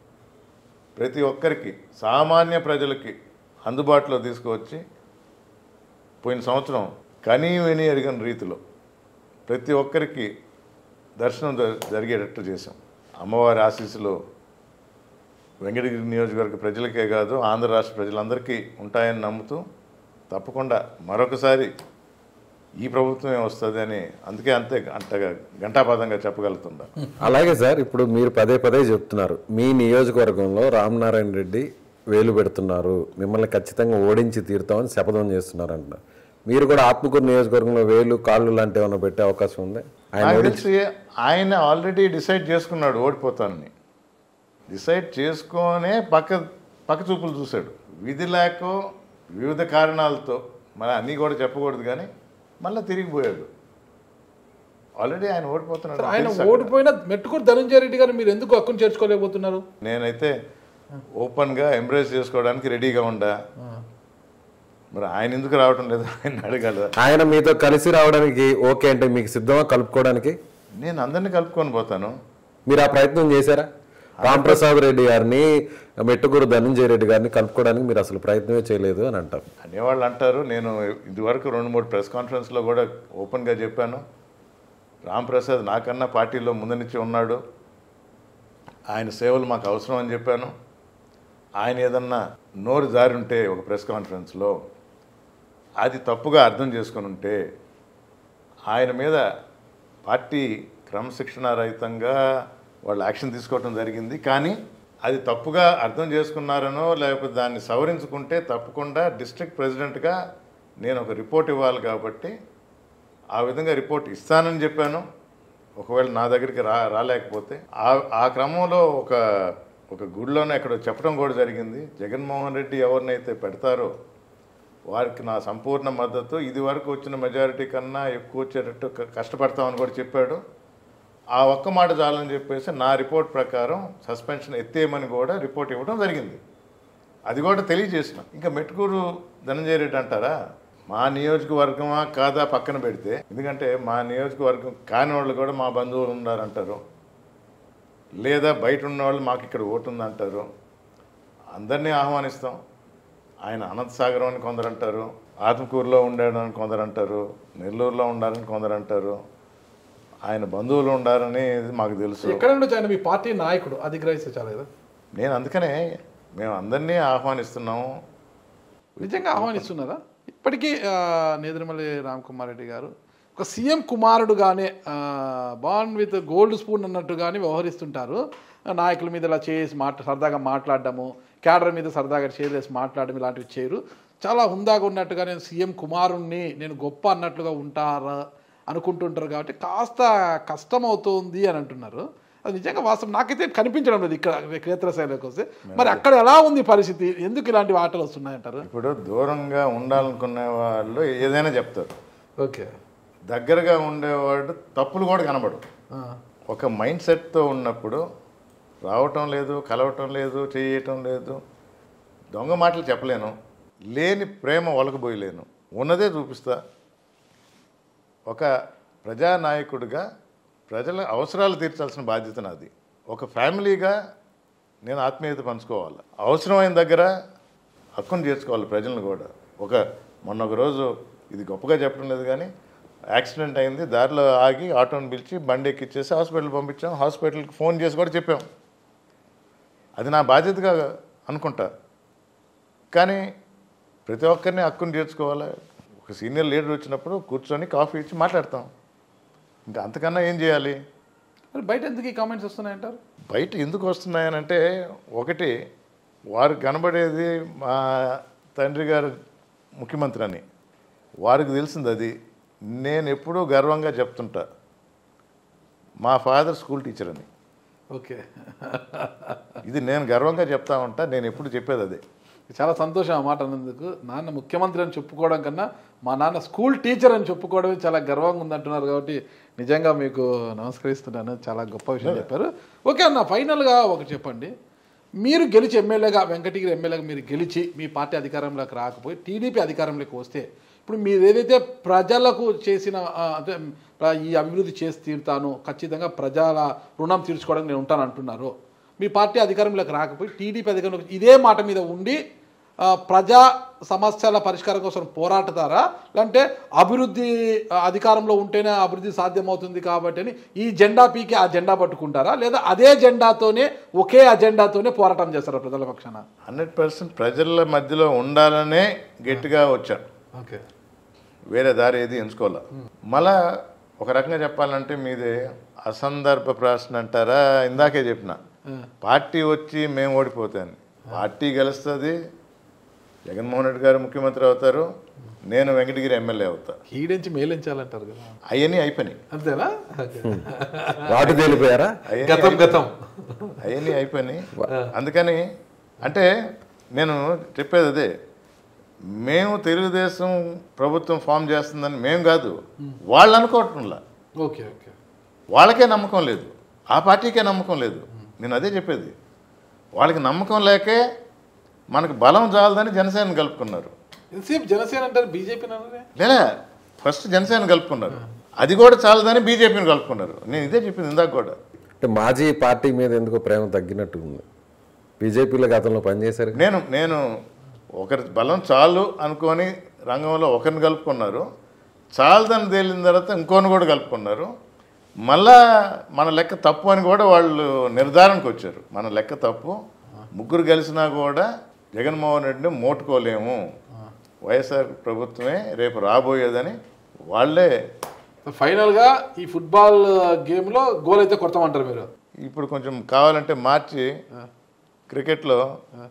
ప్రతి ఒక్కరికి సామాన్య ప్రజలకి అందుబాటులో తీసుకువచ్చి పోయిన సంవత్సరం కనీ విని ఎరిగిన రీతిలో ప్రతి ఒక్కరికి దర్శనం జ- జరిగేటట్టు చేశాం అమ్మవారి ఆశీస్సులు వెంకటగిరి నియోజకవర్గ ప్రజలకే కాదు ఆంధ్ర రాష్ట్ర ప్రజలందరికీ ఉంటాయని నమ్ముతూ తప్పకుండా మరొకసారి ఈ ప్రభుత్వమే వస్తుంది అని అందుకే అంతే అంతగా గంటాపాదంగా చెప్పగలుగుతుందా అలాగే సార్ ఇప్పుడు మీరు పదే పదే చెప్తున్నారు మీ నియోజకవర్గంలో రామనారాయణ రెడ్డి వేలు పెడుతున్నారు మిమ్మల్ని ఖచ్చితంగా ఓడించి తీరుతామని శపథం చేస్తున్నారంట మీరు కూడా ఆత్మకూరు నియోజకవర్గంలో వేలు కాళ్ళు లాంటివి ఏమైనా పెట్టే అవకాశం ఉంది ఆయన నాకు ఓడించి తెలిసి ఆయన ఆల్రెడీ డిసైడ్ చేసుకున్నాడు ఓడిపోతానని డిసైడ్ చేసుకొనే పక్క పక్క చూపులు చూశాడు విధి లేక వివిధ కారణాలతో మన అన్నీ కూడా చెప్పకూడదు కానీ మళ్ళీ తిరిగిపోయాడు ఆల్రెడీ ఆయన ఓడిపోతున్నాడు ఆయన తెలుసు అక్కడ. ఓడిపోయిన మెట్టుకూరు ధనంజయ రెడ్డి గారు మీరు ఎందుకు హక్కును చేర్చుకోలేకపోతున్నారు నేనైతే ఓపెన్గా ఎంబ్రేస్ చేసుకోవడానికి రెడీగా ఉండా మరి ఆయన ఎందుకు రావటం లేదు ఆయన అడగాల ఆయన మీతో కలిసి రావడానికి ఓకే అంటే మీకు సిద్ధమా కలుపుకోవడానికి నేను అందరినీ కలుపుకొని పోతాను మీరు ఆ ప్రయత్నం చేశారా రాంప్రసాద్ రెడ్డి గారిని మెట్టుకూరు ధనంజయ రెడ్డి గారిని కలుపుకోవడానికి మీరు అసలు ప్రయత్నమే చేయలేదు అని అంటారు అనేవాళ్ళు అంటారు నేను ఇదివరకు రెండు మూడు ప్రెస్ కాన్ఫరెన్స్లో కూడా ఓపెన్గా చెప్పాను రాంప్రసాద్ నాకన్నా పార్టీలో ముందు నుంచి ఉన్నాడు ఆయన సేవలు మాకు అవసరం అని చెప్పాను ఆయన ఏదన్నా నోరు జారి ఉంటే ఒక ప్రెస్ కాన్ఫరెన్స్లో అది తప్పుగా అర్థం చేసుకొని ఉంటే ఆయన మీద పార్టీ క్రమశిక్షణారహితంగా వాళ్ళు యాక్షన్ తీసుకోవడం జరిగింది కానీ అది తప్పుగా అర్థం చేసుకున్నారనో లేకపోతే దాన్ని సవరించుకుంటే తప్పకుండా డిస్ట్రిక్ట్ ప్రెసిడెంట్గా నేను ఒక రిపోర్ట్ ఇవ్వాలి కాబట్టి ఆ విధంగా రిపోర్ట్ ఇస్తానని చెప్పాను ఒకవేళ నా దగ్గరికి రా రాలేకపోతే ఆ ఆ క్రమంలో ఒక ఒక గుడిలోనే అక్కడ చెప్పడం కూడా జరిగింది జగన్మోహన్ రెడ్డి ఎవరినైతే పెడతారో వారికి నా సంపూర్ణ మద్దతు ఇది వరకు వచ్చిన మెజారిటీ కన్నా ఎక్కువ వచ్చేటట్టు క- కష్టపడతామని కూడా చెప్పాడు ఆ ఒక్క మాట చాలని చెప్పేసి నా రిపోర్ట్ ప్రకారం సస్పెన్షన్ ఎత్తేయమని కూడా రిపోర్ట్ ఇవ్వడం జరిగింది అది కూడా తెలియజేసిన ఇంకా మెట్టుకూరు ధనంజయ రెడ్డి అంటారా మా నియోజకవర్గమా కాదా పక్కన పెడితే ఎందుకంటే మా నియోజకవర్గం కాని వాళ్ళు కూడా మా బంధువులు ఉన్నారంటారు లేదా బయట ఉన్న వాళ్ళు మాకు ఇక్కడ ఓటు ఉందంటారు అందరినీ ఆహ్వానిస్తాం ఆయన అనంత సాగరం అని కొందరు అంటారు ఆత్మకూరులో ఉండాడని కొందరు అంటారు నెల్లూరులో ఉండాలని కొందరు అంటారు ఆయన బంధువులు ఉండారని మాకు తెలుసు ఎక్కడ నుంచి ఆయన మీ పార్టీ నాయకుడు అది గ్రహిస్తే చాలా కదా నేను అందుకనే మేము అందరినీ ఆహ్వానిస్తున్నాము నిజంగా ఆహ్వానిస్తున్నారా ఇప్పటికీ ఆ, నేదురుమల్లి రామకుమార్ రెడ్డి గారు ఒక సీఎం కుమారుడుగానే బాన్ విత్ గోల్డ్ స్పూన్ అన్నట్టుగానే వ్యవహరిస్తుంటారు ఆ, నాయకుల మీద ఇలా చేసి మాట సరదాగా మాట్లాడడము క్యాడర్ మీద సరదాగా చేసి మాట్లాడడం ఇలాంటివి చేయరు చాలా హుందాగా ఉన్నట్టుగా నేను సీఎం కుమారుణ్ణి నేను గొప్ప అన్నట్లుగా ఉంటారా అనుకుంటుంటారు కాబట్టి కాస్త కష్టం అవుతుంది అని అంటున్నారు అది నిజంగా వాస్తవం నాకైతే కనిపించడం లేదు ఇక్కడ క్షేత్రస్థాయిలోకి వస్తే మరి అక్కడ ఎలా ఉంది పరిస్థితి ఎందుకు ఇలాంటి ఆటలు వస్తున్నాయంటారు ఇప్పుడు దూరంగా ఉండాలనుకునే వాళ్ళు ఏదైనా చెప్తారు ఓకే దగ్గరగా ఉండేవాడు తప్పులు కూడా కనబడు ఒక మైండ్ సెట్తో ఉన్నప్పుడు రావటం లేదు కలవటం లేదు చేయటం లేదు దొంగ మాటలు చెప్పలేను లేని ప్రేమ ఒలకబోయలేను ఉన్నదే చూపిస్తా ఒక ప్రజానాయకుడిగా ప్రజల అవసరాలు తీర్చాల్సిన బాధ్యత నాది ఒక ఫ్యామిలీగా నేను ఆత్మీయత పంచుకోవాలి అవసరమైన దగ్గర హక్కును చేర్చుకోవాలి ప్రజలను కూడా ఒక మొన్న ఒక రోజు ఇది గొప్పగా చెప్పడం లేదు కానీ యాక్సిడెంట్ అయింది దారిలో ఆగి ఆటోని పిలిచి బండి ఎక్కిచ్చేసి హాస్పిటల్ పంపించాం హాస్పిటల్కి ఫోన్ చేసి కూడా చెప్పాం అది నా బాధ్యతగా అనుకుంటా కానీ ప్రతి ఒక్కరిని హక్కును చేర్చుకోవాలి ఒక సీనియర్ లీడర్ వచ్చినప్పుడు కూర్చొని కాఫీ ఇచ్చి మాట్లాడతాం ఇంకా అంతకన్నా ఏం చేయాలి మరి బయట ఎందుకు ఈ కామెంట్స్ వస్తున్నాయంటారు బయట ఎందుకు వస్తున్నాయనంటే ఒకటి వారు కనబడేది మా తండ్రి గారు ముఖ్యమంత్రి అని వారికి తెలిసింది అది నేను ఎప్పుడూ గర్వంగా చెప్తుంటా మా ఫాదర్ స్కూల్ టీచర్ అని ఓకే ఇది నేను గర్వంగా చెప్తా ఉంటా నేను ఎప్పుడు చెప్పేది అదే చాలా సంతోషం ఆ మాట అన్నందుకు నాన్న ముఖ్యమంత్రి అని చెప్పుకోవడం కన్నా మా నాన్న స్కూల్ టీచర్ అని చెప్పుకోవడమే చాలా గర్వంగా ఉందంటున్నారు కాబట్టి నిజంగా మీకు నమస్కరిస్తున్నాను చాలా గొప్ప విషయం చెప్పారు ఓకే అన్న ఫైనల్గా ఒకటి చెప్పండి మీరు గెలిచి ఎమ్మెల్యేగా వెంకటగిరి ఎమ్మెల్యేగా మీరు గెలిచి మీ పార్టీ అధికారంలోకి రాకపోయి టీడీపీ అధికారంలోకి వస్తే ఇప్పుడు మీరు ఏదైతే ప్రజలకు చేసిన ఆ, అంటే ఆ, ఈ అభివృద్ధి చేసి తీరుతాను ఖచ్చితంగా ప్రజల రుణం తీర్చుకోవడానికి నేను ఉంటాను అంటున్నారు మీ పార్టీ అధికారంలోకి రాకపోయి టీడీపీ అధికారంలోకి ఇదే మాట మీద ఉండి ఆ, ప్రజా సమస్యల పరిష్కారం కోసం పోరాడతారా లేదంటే అభివృద్ధి ఆ, అధికారంలో ఉంటేనే అభివృద్ధి సాధ్యమవుతుంది కాబట్టి అని ఈ జెండా పీకి ఆ జెండా పట్టుకుంటారా లేదా అదే జెండాతోనే ఒకే అజెండాతోనే పోరాటం చేస్తారా ప్రజల పక్షాన హండ్రెడ్ పర్సెంట్ ప్రజల మధ్యలో ఉండాలనే గట్టిగా వచ్చాను ఓకే వేరే దారి ఏది ఎంచుకోలే మళ్ళా ఒక రకంగా చెప్పాలంటే మీదే అసందర్భ ప్రశ్న అంటారా ఇందాకే చెప్పిన పార్టీ వచ్చి మేము ఓడిపోతాను పార్టీ గెలుస్తుంది జగన్మోహన్ రెడ్డి గారు ముఖ్యమంత్రి అవుతారు నేను వెంకటగిరి ఎమ్మెల్యే అవుతా కీడించి మేలించాలంటారు కదా అవన్నీ అయిపోయినాయి అంతేనా ఓకే. వాటి తేలిపోయారా అవన్నీ గతం గతం అవన్నీ అయిపోయినాయి అందుకని అంటే నేను చెప్పేది అదే మేము తెలుగుదేశం ప్రభుత్వం ఫామ్ చేస్తుందని మేము కాదు వాళ్ళు అనుకోవటంలా ఓకే ఓకే వాళ్ళకే నమ్మకం లేదు ఆ పార్టీకే నమ్మకం లేదు నేను అదే చెప్పేది వాళ్ళకి నమ్మకం లేకే మనకు బలం చాలదని జనసేన కలుపుకున్నారు ఎంతసేపు జనసేన అంటారు బీజేపీ అన్నదే లేదా ఫస్ట్ జనసేన కలుపుకున్నారు అది కూడా చాలదని బీజేపీని కలుపుకున్నారు నేను ఇదే చెప్పింది ఇందాక కూడా అంటే మాజీ పార్టీ మీద ఎందుకో ప్రేమ తగ్గినట్టు ఉంది బీజేపీలో గతంలో పనిచేశారు నేను నేను ఒకరి బలం చాలు అనుకొని రంగంలో ఒకరిని కలుపుకున్నారు చాలదని తేలిన తర్వాత ఇంకోని కూడా కలుపుకున్నారు మళ్ళా మన లెక్క తప్పు అని కూడా వాళ్ళు నిర్ధారణకు వచ్చారు మన లెక్క తప్పు ముగ్గురు కలిసినా కూడా జగన్మోహన్ రెడ్డిని మోటుకోలేము వైఎస్ఆర్ ప్రభుత్వమే రేపు రాబోయేదని వాళ్ళే ఫైనల్గా ఈ ఫుట్బాల్ గేమ్లో గోల్ అయితే కొడతామంటారు మీరు ఇప్పుడు కొంచెం కావాలంటే మార్చి క్రికెట్లో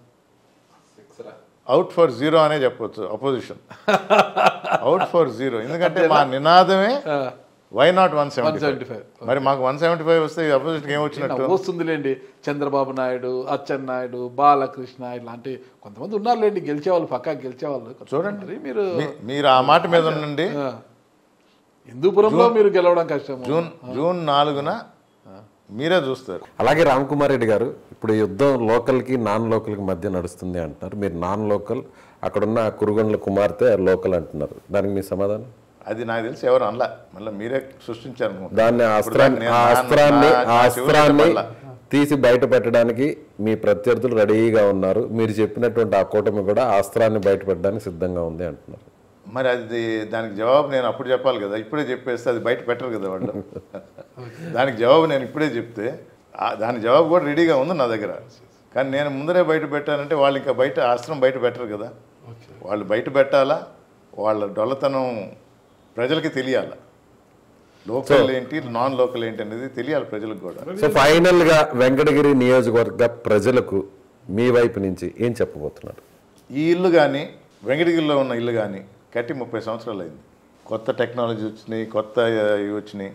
అవుట్ ఫర్ జీరో అనే చెప్పొచ్చు అపోజిషన్ అవుట్ ఫర్ జీరో ఎందుకంటే మా నినాదమే వై నాట్ వన్ సెవెంటీ 175. మరి మాకు వన్ సెవెంటీ ఫైవ్ వస్తే అపోజిషన్ ఏం వచ్చినట్టు వస్తుందిలేండి చంద్రబాబు నాయుడు అచ్చెన్నాయుడు బాలకృష్ణ ఇలాంటి కొంతమంది ఉన్నారులేండి గెలిచేవాళ్ళు పక్కా గెలిచేవాళ్ళు చూడండి. మరి మీరు మీ- మీరు ఆ మాట మీద ఉండండి ఆ, హిందూపురంలో మీరు గెలవడం కష్టం జూన్ జూన్ నాలుగున మీరే చూస్తారు అలాగే రామ్ కుమార్ రెడ్డి గారు ఇప్పుడు ఈ యుద్ధం లోకల్కి నాన్ లోకల్కి మధ్య నడుస్తుంది అంటున్నారు మీరు నాన్ లోకల్ అక్కడున్న కురుగొండ్ల కుమార్తె లోకల్ అంటున్నారు దానికి మీ సమాధానం అది నాకు తెలిసి ఎవరు అనలా మళ్ళీ మీరే సృష్టించారు అనుకుంటా. దాన్ని ఆ ఇప్పుడు అస్త్రాన్ని నేను ఆ నా- అస్త్రాన్ని నా- ఆ నా చెవులు అస్త్రాన్ని చెప్పాలా? తీసి బయట పెట్టడానికి మీ ప్రత్యర్థులు రెడీగా ఉన్నారు మీరు చెప్పినటువంటి ఆ కూటమి కూడా ఆ అస్త్రాన్ని బయటపెట్టడానికి సిద్ధంగా ఉంది అంటున్నారు మరి అది దానికి జవాబు నేను అప్పుడు చెప్పాలి కదా ఇప్పుడే చెప్పేస్తే అది బయట పెట్టరు కదా వాళ్ళు దానికి జవాబు నేను ఇప్పుడే చెప్తే ఆ- దాని జవాబు కూడా రెడీగా ఉంది నా దగ్గర కానీ నేను ముందరే బయట పెట్టానంటే వాళ్ళు ఇంకా బయట ఆశ్రమం బయట పెట్టరు కదా వాళ్ళు బయట పెట్టాలా వాళ్ళ డొల్లతనం ప్రజలకి తెలియాలి లోకల్ ఏంటి నాన్ లోకల్ ఏంటి అనేది తెలియాలి ప్రజలకు కూడా సో ఫైనల్ గా వెంకటగిరి నియోజకవర్గ ప్రజలకు మీ వైపు నుంచి ఏం చెప్పబోతున్నారు ఈ ఇల్లు కానీ వెంకటగిరిలో ఉన్న ఇల్లు కానీ కట్టి ముప్పై సంవత్సరాలు అయింది కొత్త టెక్నాలజీ వచ్చినాయి కొత్త ఆ, ఇవి వచ్చినాయి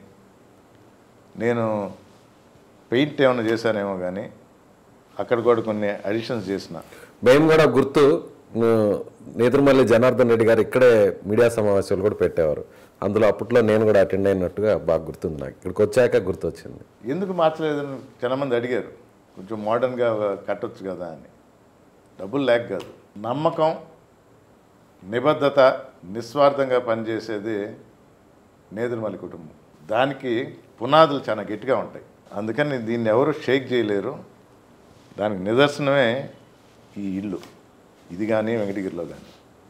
నేను పెయింట్ ఏమైనా చేశానేమో కానీ అక్కడ కూడా కొన్ని అడిషన్స్ చేసిన మేము కూడా గుర్తు ను- నేదురుమల్లి జనార్దన్ రెడ్డి గారు ఇక్కడే మీడియా సమావేశాలు కూడా పెట్టేవారు అందులో అప్పట్లో నేను కూడా అటెండ్ అయినట్టుగా బాగా గుర్తుంది నాకు ఇక్కడికి వచ్చాక గుర్తొచ్చింది ఎందుకు మార్చలేదని చాలామంది అడిగారు కొంచెం మోడర్న్గా కట్టొచ్చు కదా అని డబ్బులు లేక కాదు నమ్మకం నిబద్ధత నిస్వార్థంగా పనిచేసేది నేదురుమల్లి కుటుంబం దానికి పునాదులు చాలా గట్టిగా ఉంటాయి అందుకని దీన్ని ఎవరు షేక్ చేయలేరు దానికి నిదర్శనమే ఈ ఇల్లు ఇది కానీ వెంకటగిరిలో కానీ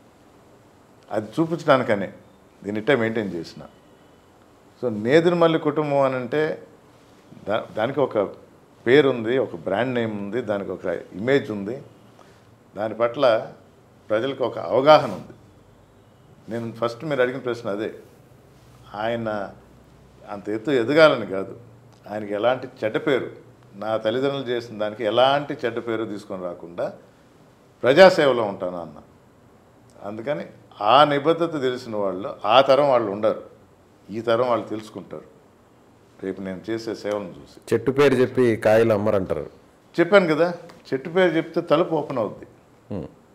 అది చూపించడానికనే దీన్ని ఇట్టే మెయింటైన్ చేసిన సో నేదురుమల్లి కుటుంబం అని అంటే దా దానికి ఒక పేరు ఉంది ఒక బ్రాండ్ నేమ్ ఉంది దానికి ఒక ఇమేజ్ ఉంది దాని పట్ల ప్రజలకు ఒక అవగాహన ఉంది నేను ఫస్ట్ మీరు అడిగిన ప్రశ్న అదే ఆయన అంత ఎత్తు ఎదగాలని కాదు ఆయనకి ఎలాంటి చెడ్డ పేరు నా తల్లిదండ్రులు చేసిన దానికి ఎలాంటి చెడ్డ పేరు తీసుకొని రాకుండా ప్రజాసేవలో ఉంటాను అన్న అందుకని ఆ నిబద్ధత తెలిసిన వాళ్ళు ఆ తరం వాళ్ళు ఉండరు ఈ తరం వాళ్ళు తెలుసుకుంటారు రేపు నేను చేసే సేవలను చూసి చెట్టు పేరు చెప్పి కాయలు అమ్మరంటారు చెప్పాను కదా చెట్టు పేరు చెప్తే తలుపు ఓపెన్ అవుద్ది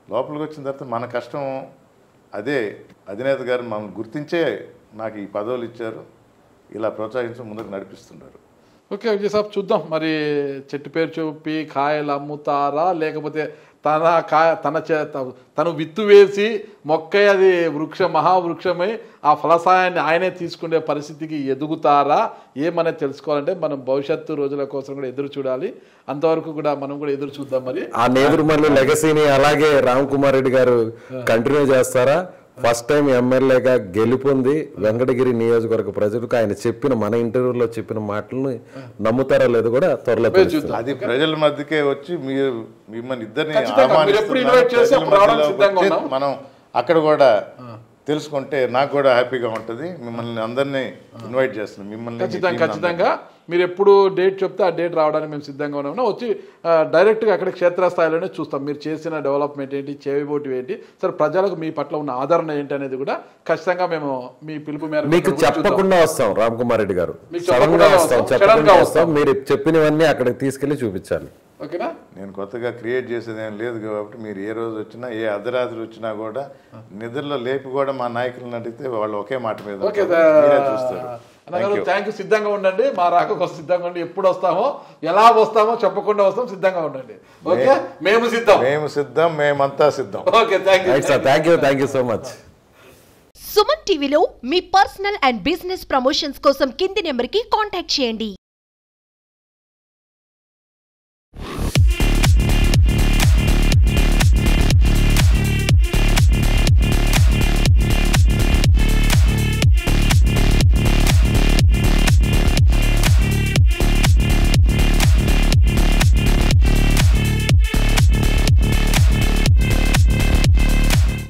లోపలికి వచ్చిన తర్వాత మన కష్టం అదే అధినేత గారు మమ్మల్ని గుర్తించే నాకు ఈ పదవులు ఇచ్చారు ఇలా ప్రోత్సహించి ముందుకు నడిపిస్తున్నారు ఓకే విజయ్ సాబ్ చూద్దాం మరి చెట్టు పేరు చూపి కాయలు అమ్ముతారా లేకపోతే తన కాయ తన చే త- తను విత్తు వేసి మొక్క అది వృక్ష మహావృక్షమై ఆ ఫలసాయాన్ని ఆయనే తీసుకునే పరిస్థితికి ఎదుగుతారా ఏమనేది తెలుసుకోవాలంటే మనం భవిష్యత్తు రోజుల కోసం కూడా ఎదురు చూడాలి అంతవరకు కూడా మనం కూడా ఎదురు చూద్దాం మరి ఆ నేదురుమల్లి లెగసీని అలాగే రామ్ కుమార్ రెడ్డి గారు కంటిన్యూ చేస్తారా ఫస్ట్ టైం ఎమ్మెల్యేగా గెలుపొంది వెంకటగిరి నియోజకవర్గ ప్రజలకు ఆయన చెప్పిన మన ఇంటర్వ్యూలో చెప్పిన మాటలను నమ్ముతారా లేదో కూడా త్వరలో తెలుస్తుంది. అది ప్రజల మధ్యకే వచ్చి మీరు మిమ్మల్ని ఇద్దరిని ఖచ్చితంగా. మీరు ఎప్పుడు ఆహ్వానిస్తున్నారు. invite చేస్తే ప్రజల అప్పుడు రావడానికి మధ్యలోకి సిద్ధంగా వచ్చి ఉన్నాం. మనం అక్కడ కూడా తెలుసుకుంటే నాకు కూడా హ్యాపీగా ఉంటుంది మిమ్మల్ని అందరినీ ఇన్వైట్ చేస్తున్నాం మిమ్మల్ని మీ ఖచ్చితంగా team ని ఖచ్చితంగా మీరు ఎప్పుడు డేట్ చెప్తే ఆ డేట్ రావడానికి మేము సిద్ధంగా ఉన్నాము వచ్చి ఆ, డైరెక్ట్గా అక్కడ క్షేత్రస్థాయిలోనే చూస్తాం మీరు చేసిన డెవలప్మెంట్ ఏంటి చేయబోటి ఏంటి సరే ప్రజలకు మీ పట్ల ఉన్న ఆదరణ ఏంటి అనేది కూడా ఖచ్చితంగా మేము మీ పిలుపు మేరకు మీకు అక్కడ కూడా చూద్దాం. చెప్పకుండా వస్తాం రామ్ కుమార్ రెడ్డి గారు మీకు సడన్ గా చెప్పకుండా వస్తాం వస్తాం, చెప్పకుండా సడన్ గా వస్తాం మీరు చెప్పినవన్నీ అక్కడికి తీసుకెళ్లి చూపించాలి ఓకేనా నేను కొత్తగా క్రియేట్ చేసేది ఏం లేదు కాబట్టి మీరు ఏ రోజు వచ్చినా ఏ అర్ధరాత్రి వచ్చినా కూడా నిద్రలో లేపి కూడా మా నాయకులను అడిగితే వాళ్ళు ఒకే మాట మీద ఓకే ఉంటారు. మీరే చూస్తారు అన్నగారు థ్యాంక్ యూ సిద్ధంగా ఉండండి మా రాక కోసం సిద్ధంగా ఉండి ఎప్పుడు వస్తామో ఎలా వస్తామో చెప్పకుండా వస్తాం సిద్ధంగా ఉండండి ఓకే మేము సిద్ధం మేము సిద్ధం మేమంతా సిద్ధం okay thank you right sir thank you thank you so much Suman టీవీలో మీ పర్సనల్ అండ్ బిజినెస్ ప్రమోషన్స్ కోసం కింది నెంబర్కి కాంటాక్ట్ చేయండి